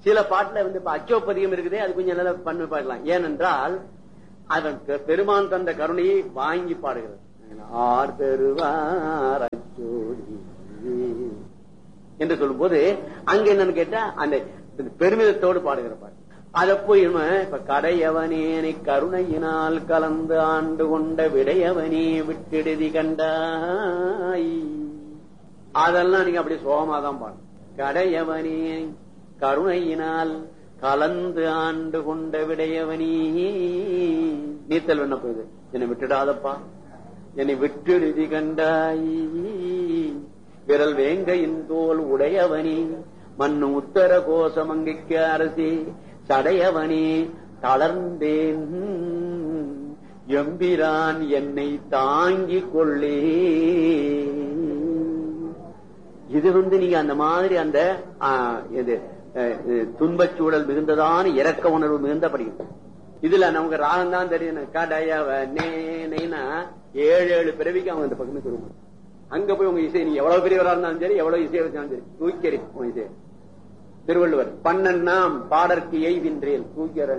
சில பாட்டுல வந்து இப்ப அச்சோப்பதிகம் இருக்குதே அது கொஞ்சம் நல்லா பண்ணி பாடலாம் ஏனென்றால் அதன் பெ- பெருமான் தந்த கருணையை வாங்கி பாடுகிறது ஆர் பெறுவார் அச்சோடி என்று சொல்லும்போது அங்க என்னன்னு கேட்டா அந்த பெருமிதத்தோடு பாடுகிற பாட்டு அத போய் நம்ம இப்ப கடையவனேனை கருணையினால் கலந்து ஆண்டு கொண்ட விடையவனே விட்டெடுதி கண்டாய் அதெல்லாம் நீங்க அப்படி சோகமாதான் பாடணும் கடையவனே கருணையினால் கலந்து ஆண்டு கொண்ட விடையவனே நீத்தல் என்ன போகுது என்னை விட்டுடாதப்பா என்னை விட்டெடுதி கண்டாய் விரல் வேங்கையின் தோல் உடையவனே மண்ணு உத்தர கோசமங்கைக்கு அரசி சடையவனே தளர்ந்தேன் எம்பிரான் என்னை தாங்கிக் கொள்ளே இது வந்து நீங்க அந்த மாதிரி அந்த ஆ, இது அஹ், இது துன்பச் சூழல் மிகுந்ததான இரக்க உணர்வு மிகுந்த படிக்கும் இதுல நமக்கு ராகம் தான் தெரியும் கடையவனேனா ஏழு ஏழு பிறவிக்கு அவங்க இந்த பக்கமே திரும்ப அங்க போய் உங்க இசை நீ எவ்வளவு பெரியவரா இருந்தாலும் சரி எவ்வளவு இசையை வச்சாலும் சரி தூக்கி உங்க இசை திருவள்ளுவர் பன்னெண்ணாம் பாடற்கு எய்தின்றேன் தூக்கிறேன்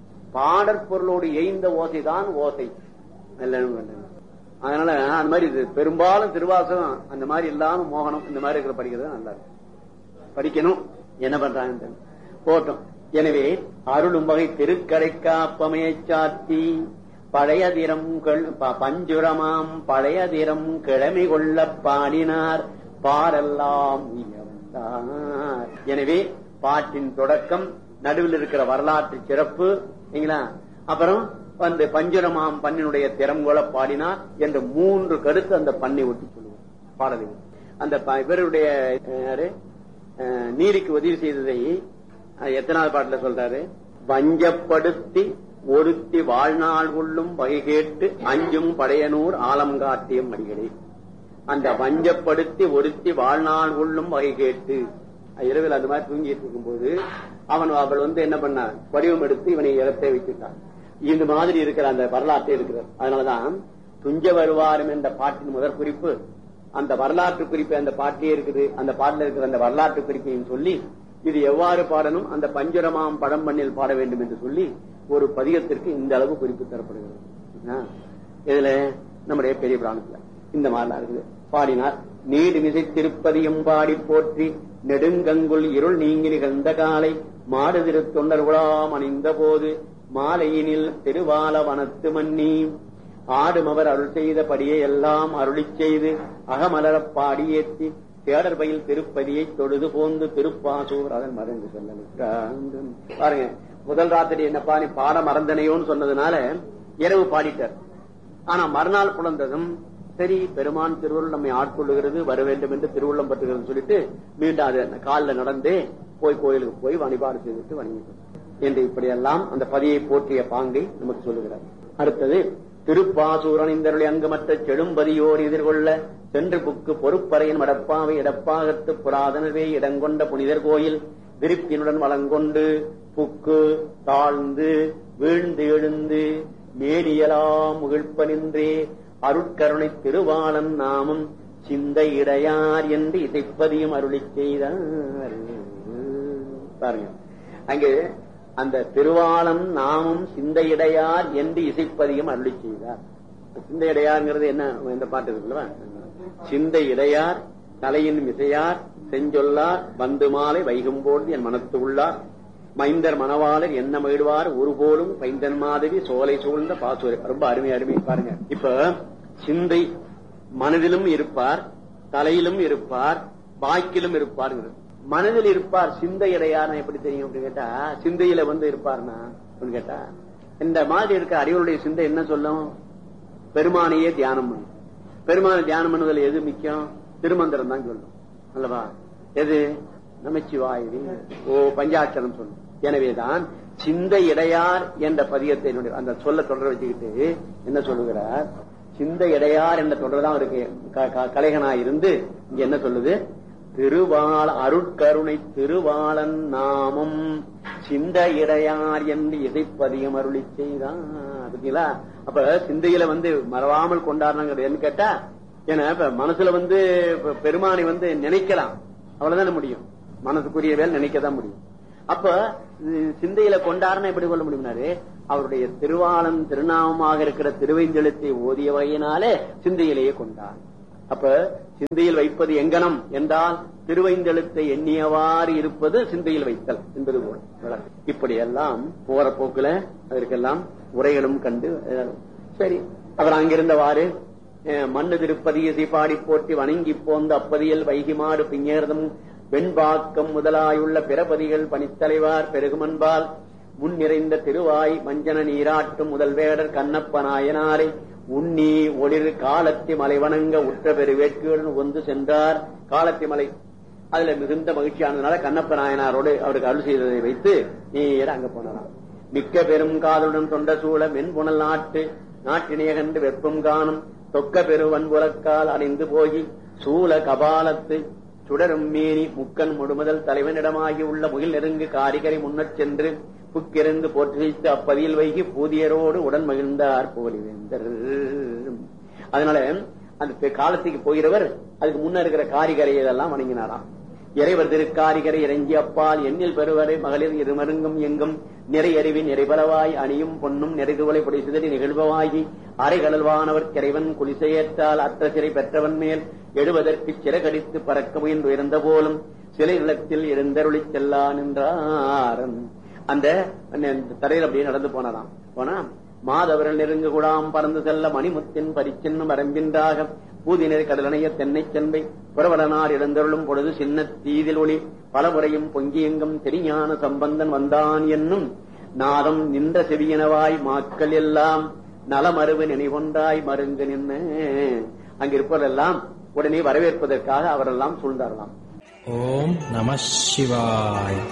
பாடற் பொருளோடு எய்ந்த ஓசைதான் ஓசை இல்லைன்னு வேண்டாம். அதனால அந்த மாதிரி இது பெரும்பாலும் திருவாசகம் அந்த மாதிரி இல்லாம மோகனம் இந்த மாதிரி இருக்கிற படிக்கிறது நல்லா இருக்கும் படிக்கணும் என்ன பண்றாங்க தெரியல. போட்டோம் எனவே அருளும் வகை திருக்கடை காப்பமையச் சாத்தி பழைய திறம் கொள்- ப- பஞ்சுரமாம் பழைய திறம் கிழமை கொள்ள பாடினார் பாரெல்லாம் உயர்ந்தார் எனவே பாட்டின் தொடக்கம் நடுவில் இருக்கிற வரலாற்று சிறப்பு சரிங்களா அப்புறம் வந்து பஞ்சுரமாம் பண்ணினுடைய திறங்கோல பாடினார் என்ற மூன்று கருத்து அந்த பண்ணை ஒட்டி சொல்லுவோம் பாடலில் அந்த ப- இவருடைய அஹ், யாரு அஹ், நீதிக்கு உதவி செய்ததை அஹ், எத்தனாவது பாட்டுல சொல்றாரு வஞ்சப்படுத்தி ஒருத்தி வாழ்நாள் கொள்ளும் வகை கேட்டு அஞ்சும் படையனூர் ஆலம் காட்டியம் அடிகளே அந்த வஞ்சப்படுத்தி ஒருத்தி வாழ்நாள் கொள்ளும் வகை கேட்டு இரவில் அந்த மாதிரி தூங்கிட்டு இருக்கும்போது அவன் அவள் வந்து என்ன பண்ணா வடிவம் எடுத்து இவனை இறப்பை வச்சுட்டான் இந்த மாதிரி இருக்கிற அந்த வரலாற்று இருக்கிறது அதனாலதான் துஞ்ச வருவாரும் என்ற பாட்டின் முதற் குறிப்பு அந்த வரலாற்று குறிப்பு அந்த பாட்டிலே இருக்குது அந்த பாட்டில் இருக்கிற அந்த வரலாற்று குறிப்பையும் சொல்லி இது எவ்வாறு பாடணும் அந்த பஞ்சுரமாம் படம் பண்ணில் பாட வேண்டும் என்று சொல்லி ஒரு பதிகத்திற்கு இந்த அளவு குறிப்பு தரப்படுகிறது ஆ. இதுல நம்முடைய பெரிய பிராணத்துல இந்த மாதிரிலாம் இருக்குது பாடினார் நீடு மிசை திருப்பதியும் பாடி போற்றி நெடுங்கங்குள் இருள் நீங்கி நிகழ்ந்த காலை மாடு திரு தொண்டர்குழாம் அணிந்த போது மாலையினில் திருவால வனத்து மன்னி ஆடுமவர் அருள் செய்த படியை எல்லாம் அருளிச் செய்து அகமலரப் பாடி ஏத்தி தேடர் பயில் திருப்பதியை தொழுது போந்து திருப்பாசூர் அதன் மறைந்து செல்ல பாருங்க முதல் ராத்திரி என்னப்பா நீ பாட மறந்தனையோன்னு சொன்னதுனால இரவு பாடிட்டார் ஆனா மறுநாள் புலந்ததும் சரி பெருமான் திருவருள் நம்மை ஆட்கொள்ளுகிறது வர வேண்டும் என்று திருவுள்ளம் பற்றுகிறது சொல்லிட்டு மீண்டும் அது காலில் நடந்தே போய் கோயிலுக்கு போய் வழிபாடு செய்துட்டு வணங்கிட்டோம் என்று இப்படியெல்லாம் அந்த பதியை போற்றிய பாங்கை நமக்கு சொல்லுகிறார் அடுத்தது திருப்பாசூரன் இந்தருளை அங்குமற்ற செடும்பதியோர் எதிர்கொள்ள சென்று புக்கு பொறுப்பறையின் மடப்பாவை இடப்பாகத்து புராதனவே இடங்கொண்ட புனிதர் கோயில் விருப்பினுடன் வளங்கொண்டு புக்கு தாழ்ந்து வீழ்ந்து எழுந்து மேடியலாம் முகிழ்ப்பனின்றே அருட்கருணை திருவாளன் நாமம் சிந்தை இடையார் என்று இசைப்பதியும் அருளிச் செய்தார் பாருங்க அங்கே அந்த திருவாளன் நாமம் சிந்தையிடையார் என்று இசைப்பதியும் அருளி செய்தார் சிந்தை இடையார்ங்கிறது என்ன இந்த பாட்டு இருக்குல்லவா சிந்தை இடையார் தலையின் இசையார் செஞ்சொல்லார் வந்து மாலை வைகும்போது என் மனத்து உள்ளார் மைந்தர் மணவாளர் என்ன மகிழ்வார் ஒருபோலும் பைந்தன் மாதவி சோலை சூழ்ந்த பாசுரை ரொம்ப அருமை அருமை பாருங்க இப்ப சிந்தை மனதிலும் இருப்பார் தலையிலும் இருப்பார் வாக்கிலும் இருப்பாருங்கிறது மனதில் இருப்பார் சிந்தை இடையார் எப்படி தெரியும் அப்படின்னு கேட்டா சிந்தையில வந்து இருப்பார்னா அப்படின்னு கேட்டா இந்த மாதிரி இருக்க அறிவுடைய சிந்தை என்ன சொல்லும் பெருமானையே தியானம் பண்ணும் பெருமானை தியானம் பண்ணுவதில் எது முக்கியம் திருமந்திரம் தான் சொல்லும் அல்லவா எது நமச்சிவாயவி ஓ பஞ்சாட்சரம் சொல்லும் எனவேதான் சிந்தை இடையார் என்ற பதியத்தை என்னுடைய அந்த சொல்ல தொடர வச்சுக்கிட்டு என்ன சொல்லுகிறார் சிந்தை இடையார் என்ற தொடர்தான் இருக்கு க- க- கலைகனாய் இருந்து இங்க என்ன சொல்லுது திருவாள அருட்கருணை திருவாளன் நாமம் சிந்த இடையார் என்று இசைப்பதியம் அருளி செய்தான் பாத்தீங்களா அப்ப சிந்தையில வந்து மறவாமல் கொண்டாடுறாங்கிறது கேட்டா ஏன்னா இப்ப மனசுல வந்து இப்ப பெருமானை வந்து நினைக்கலாம் அவ்வளவுதானே முடியும் மனசுக்குரிய வேலை நினைக்கதான் முடியும் அப்ப இது சிந்தையில கொண்டாருன்னு எப்படி கொள்ள முடியும்னாரு அவருடைய திருவாளம் திருநாமமாக இருக்கிற திருவைந்தெழுத்தை ஓதிய வகையினாலே சிந்தையிலேயே கொண்டார் அப்ப சிந்தையில் வைப்பது எங்கனம் என்றால் திருவைந்தெழுத்தை எண்ணியவாறு இருப்பது சிந்தையில் வைத்தல் என்பது போல விளக்கம். இப்படியெல்லாம் போற போக்குல அதற்கெல்லாம் உரைகளும் கண்டு அஹ், சரி அவர் அங்கிருந்தவாறு அஹ், மண்ணு திருப்பதியசி பாடி போற்றி வணங்கி போந்த அப்பதியில் வைகிமாடு பிஞேர்தம் வெண்பாக்கம் முதலாயுள்ள பிறபதிகள் பணித்தலைவார் பெருகுமன்பால் முன் நிறைந்த திருவாய் மஞ்சன நீராட்டும் முதல் வேடர் கண்ணப்ப நாயனாரை உண்ணி ஒளிர் காலத்தி மலை வணங்க உற்ற பெரு வேட்கையுடன் ஒன்று சென்றார் காலத்தி மலை அதுல மிகுந்த மகிழ்ச்சியானதுனால கண்ணப்ப நாயனாரோடு அவருக்கு அருள் செய்ததை வைத்து நேர அங்க போனாராம் மிக்க பெரும் காதலுடன் தொண்ட சூழ மென்புணல் நாட்டு நாட்டினைய கண்டு வெப்பம் காணும் தொக்க பெருவன் புலக்கால் அடைந்து போகி சூழ கபாலத்து சுடரும் மேனி முக்கன் முழுமுதல் தலைவனிடமாகி உள்ள முகில் நெருங்கு காரிகரை முன்னச் சென்று புக்கிருந்து போற்றி வைத்து அப்பதியில் வைகி பூதியரோடு உடன் மகிழ்ந்தார் போலிவேந்தர் அதனால அந்த பெ- காலத்துக்கு போகிறவர் அதுக்கு முன்ன இருக்கிற காரிகரை இதெல்லாம் வணங்கினாராம் இறைவர் திருக்காரிகரை இறங்கி அப்பால் எண்ணில் பெறுவரை மகளிர் இருமருங்கும் எங்கும் நிறை அறிவி நிறைபலவாய் அணியும் பொன்னும் நிறைதுவலை பொடி சிதறி நிகழ்வவாகி அரைகடல்வானவர் கிரைவன் குலிசையேற்றால் அற்ற சிறை பெற்றவன் மேல் எழுவதற்கு சிறகடித்து பறக்க முயன்று உயர்ந்த போலும் சிலை நிலத்தில் எழுந்தருளிச் செல்லா நின்றாரன் அந்த அந்த தரையில் அப்படியே நடந்து போனாராம் போனா மாதவர்கள் நெருங்கு குழாம் பறந்து செல்ல மணிமுத்தின் பரிச்சின்னும் வரம்பின்றாக பூதினர் கடலணைய தென்னை சென்பை புறவடனார் இழந்தருளும் பொழுது சின்ன தீதில் ஒளி பலமுறையும் பொங்கியெங்கும் தெரிஞான சம்பந்தன் வந்தான் என்னும் நாதம் நின்ற செவியனவாய் மாக்கள் எல்லாம் நலமருவு நினைவொன்றாய் மருங்கு நின்று அங்கிருப்பவரெல்லாம் உடனே வரவேற்பதற்காக அவரெல்லாம் சூழ்ந்தாரலாம் ஓம் நம சிவாய்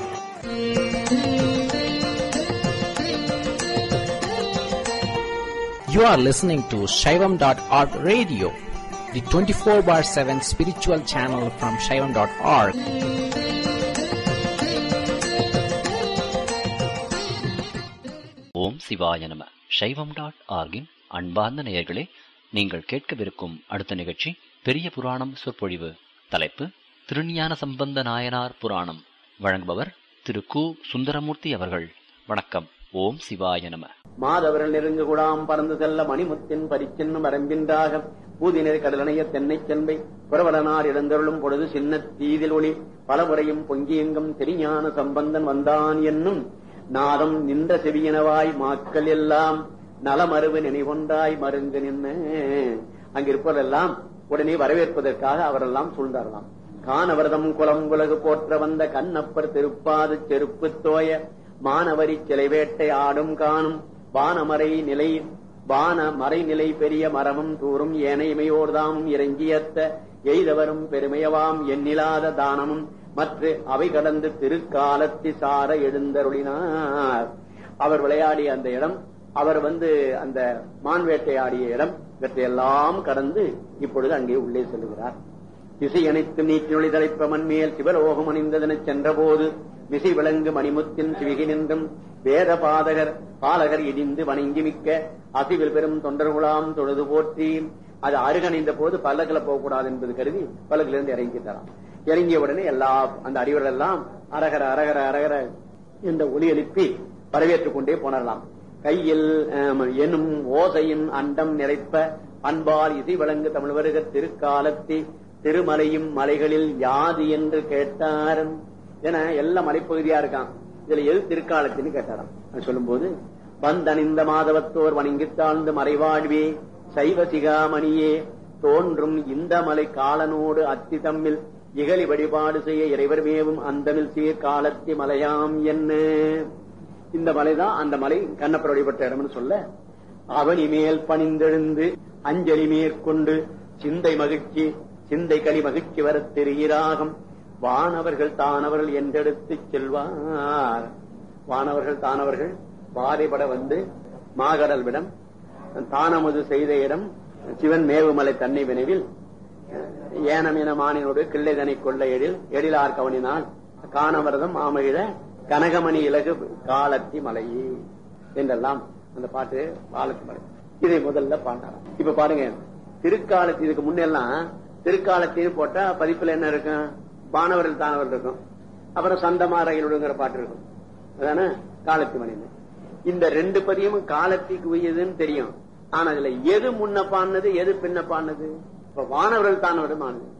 You are listening to Shaivam.org radio, the 24 bar 7 spiritual channel from Shaivam.org. ஓம் சிவாய நம சைவம் டாட் ஆர்கின் அன்பார்ந்த நேயர்களே நீங்கள் கேட்கவிருக்கும் அடுத்த நிகழ்ச்சி பெரிய புராணம் சொற்பொழிவு தலைப்பு திருஞான சம்பந்த நாயனார் புராணம் வழங்குபவர் திரு கு சுந்தரமூர்த்தி அவர்கள் வணக்கம் ஓம் சிவாய நம மாதவர்கள் நெருங்கு குழாம் பறந்து செல்ல மணிமுத்தின் பரிச்சின்னும் வரம்பின்றாக பூதினர் கடலணைய தென்னை சென்பை புறவடனார் இழந்தருளும் பொழுது சின்ன தீதில் ஒளி பலமுறையும் பொங்கியெங்கும் தெரிஞான சம்பந்தன் வந்தான் என்னும் நாதம் நின்ற செவியனவாய் மாக்கள் எல்லாம் நலமருவு நினைவொன்றாய் மருங்கு நின்று அங்கிருப்பவரெல்லாம் உடனே வரவேற்பதற்காக அவரெல்லாம் சூழ்ந்தாரலாம் கானவரதம் குலம் உலகு போற்ற வந்த கண்ணப்பர் திருப்பாது செருப்பு தோய மானவரி சிலை வேட்டை ஆடும் காணும் வானமறை நிலை வான மறைநிலை பெரிய மரமும் தூரும் ஏனைமையோர்தாமும் இறங்கியத்த எய்தவரும் பெருமையவாம் எண்ணிலாத தானமும் மற்ற அவை கடந்து திருக்காலத்தி சார எழுந்தருளினார் அவர் விளையாடிய அந்த இடம் அவர் வந்து அந்த மான் வேட்டையாடிய இடம் இவற்றையெல்லாம் கடந்து இப்பொழுது அங்கே உள்ளே செல்கிறார் திசை அனைத்து நீக்கினொளி தலைப்பமன் மேல் சிவலோகம் அணிந்ததெனச் சென்றபோது விசை விளங்கு மணிமுத்தின் சிவிகி நின்றும் வேத பாதகர் பாலகர் இடிந்து வணங்கி மிக்க அசிவில் பெரும் தொண்டர்குலாம் தொழுது போற்றி அது அருகணிந்த போது பல்லக்கில் போகக்கூடாது என்பது கருதி பல்லக்கிலிருந்து இறங்கிட்டாராம் இறங்கிய உடனே எல்லா அந்த அடிவர்கள் எல்லாம் அரகர அரகர அரகர என்ற ஒலி எழுப்பி வரவேற்றுக் கொண்டே போனரலாம் கையில் ஆம், எனும் ஓசையின் அண்டம் நிறைப்ப அன்பால் இசை வழங்கு தமிழ் வருக திருக்காலத்தி திருமலையும் மலைகளில் யாது என்று கேட்டாரன் என எல்லாம் மலைப்பகுதியா இருக்கான் இதுல எது திருக்காலத்தின்னு கேட்டாராம் அது சொல்லும்போது வந்தணிந்த மாதவத்தோர் வணங்கித் தாழ்ந்து மறைவாழ்வே சைவ சிகாமணியே தோன்றும் இந்த மலை காலனோடு அத்தி தம்மில் இகழி வழிபாடு செய்ய இறைவர் மேவும் அந்தமில் சீர் காலத்தி மலையாம் என்ன இந்த மலைதான் அந்த மலை கண்ணப்பர் வழிபட்ட இடம்னு சொல்ல அவனி மேல் பணிந்தெழுந்து அஞ்சலி மேற்கொண்டு சிந்தை மகிழ்ச்சி சிந்தை களி மகிழ்ச்சி வரத் தெரிகிறாகம் வானவர்கள் தானவர்கள் என்றெடுத்து செல்வார் வானவர்கள் தானவர்கள் பாதைப்பட வந்து மாகடல்விடம் தானமது செய்த இடம் சிவன் மேவுமலை தன்னை வினைவில் ஏனமின மானினோடு கிள்ளைதனை கொள்ள எழில் எழிலார் கவனினால் காணவரதம் ஆமகிழ கனகமணி இலகு காலத்தி மலையே என்றெல்லாம் அந்த பாட்டு காலத்தி மலை இதை முதல்ல பாண்டாராம் இப்ப பாருங்க திருக்காலத்தி இதுக்கு முன்னெல்லாம் திருக்காலத்தின்னு போட்டா பதிப்புல என்ன இருக்கும் வானவர்கள் தானவர்கள் இருக்கும் அப்புறம் சந்தமா ரயிலுடுங்கிற பாட்டு இருக்கும் அதானே காலத்தி மணின்னு இந்த ரெண்டு பதியமும் காலத்திக்கு உரியதுன்னு தெரியும் ஆனா இதுல எது முன்ன பாடினது எது பின்ன பாடினது இப்ப வானவர்கள் தானவரும் ஆனது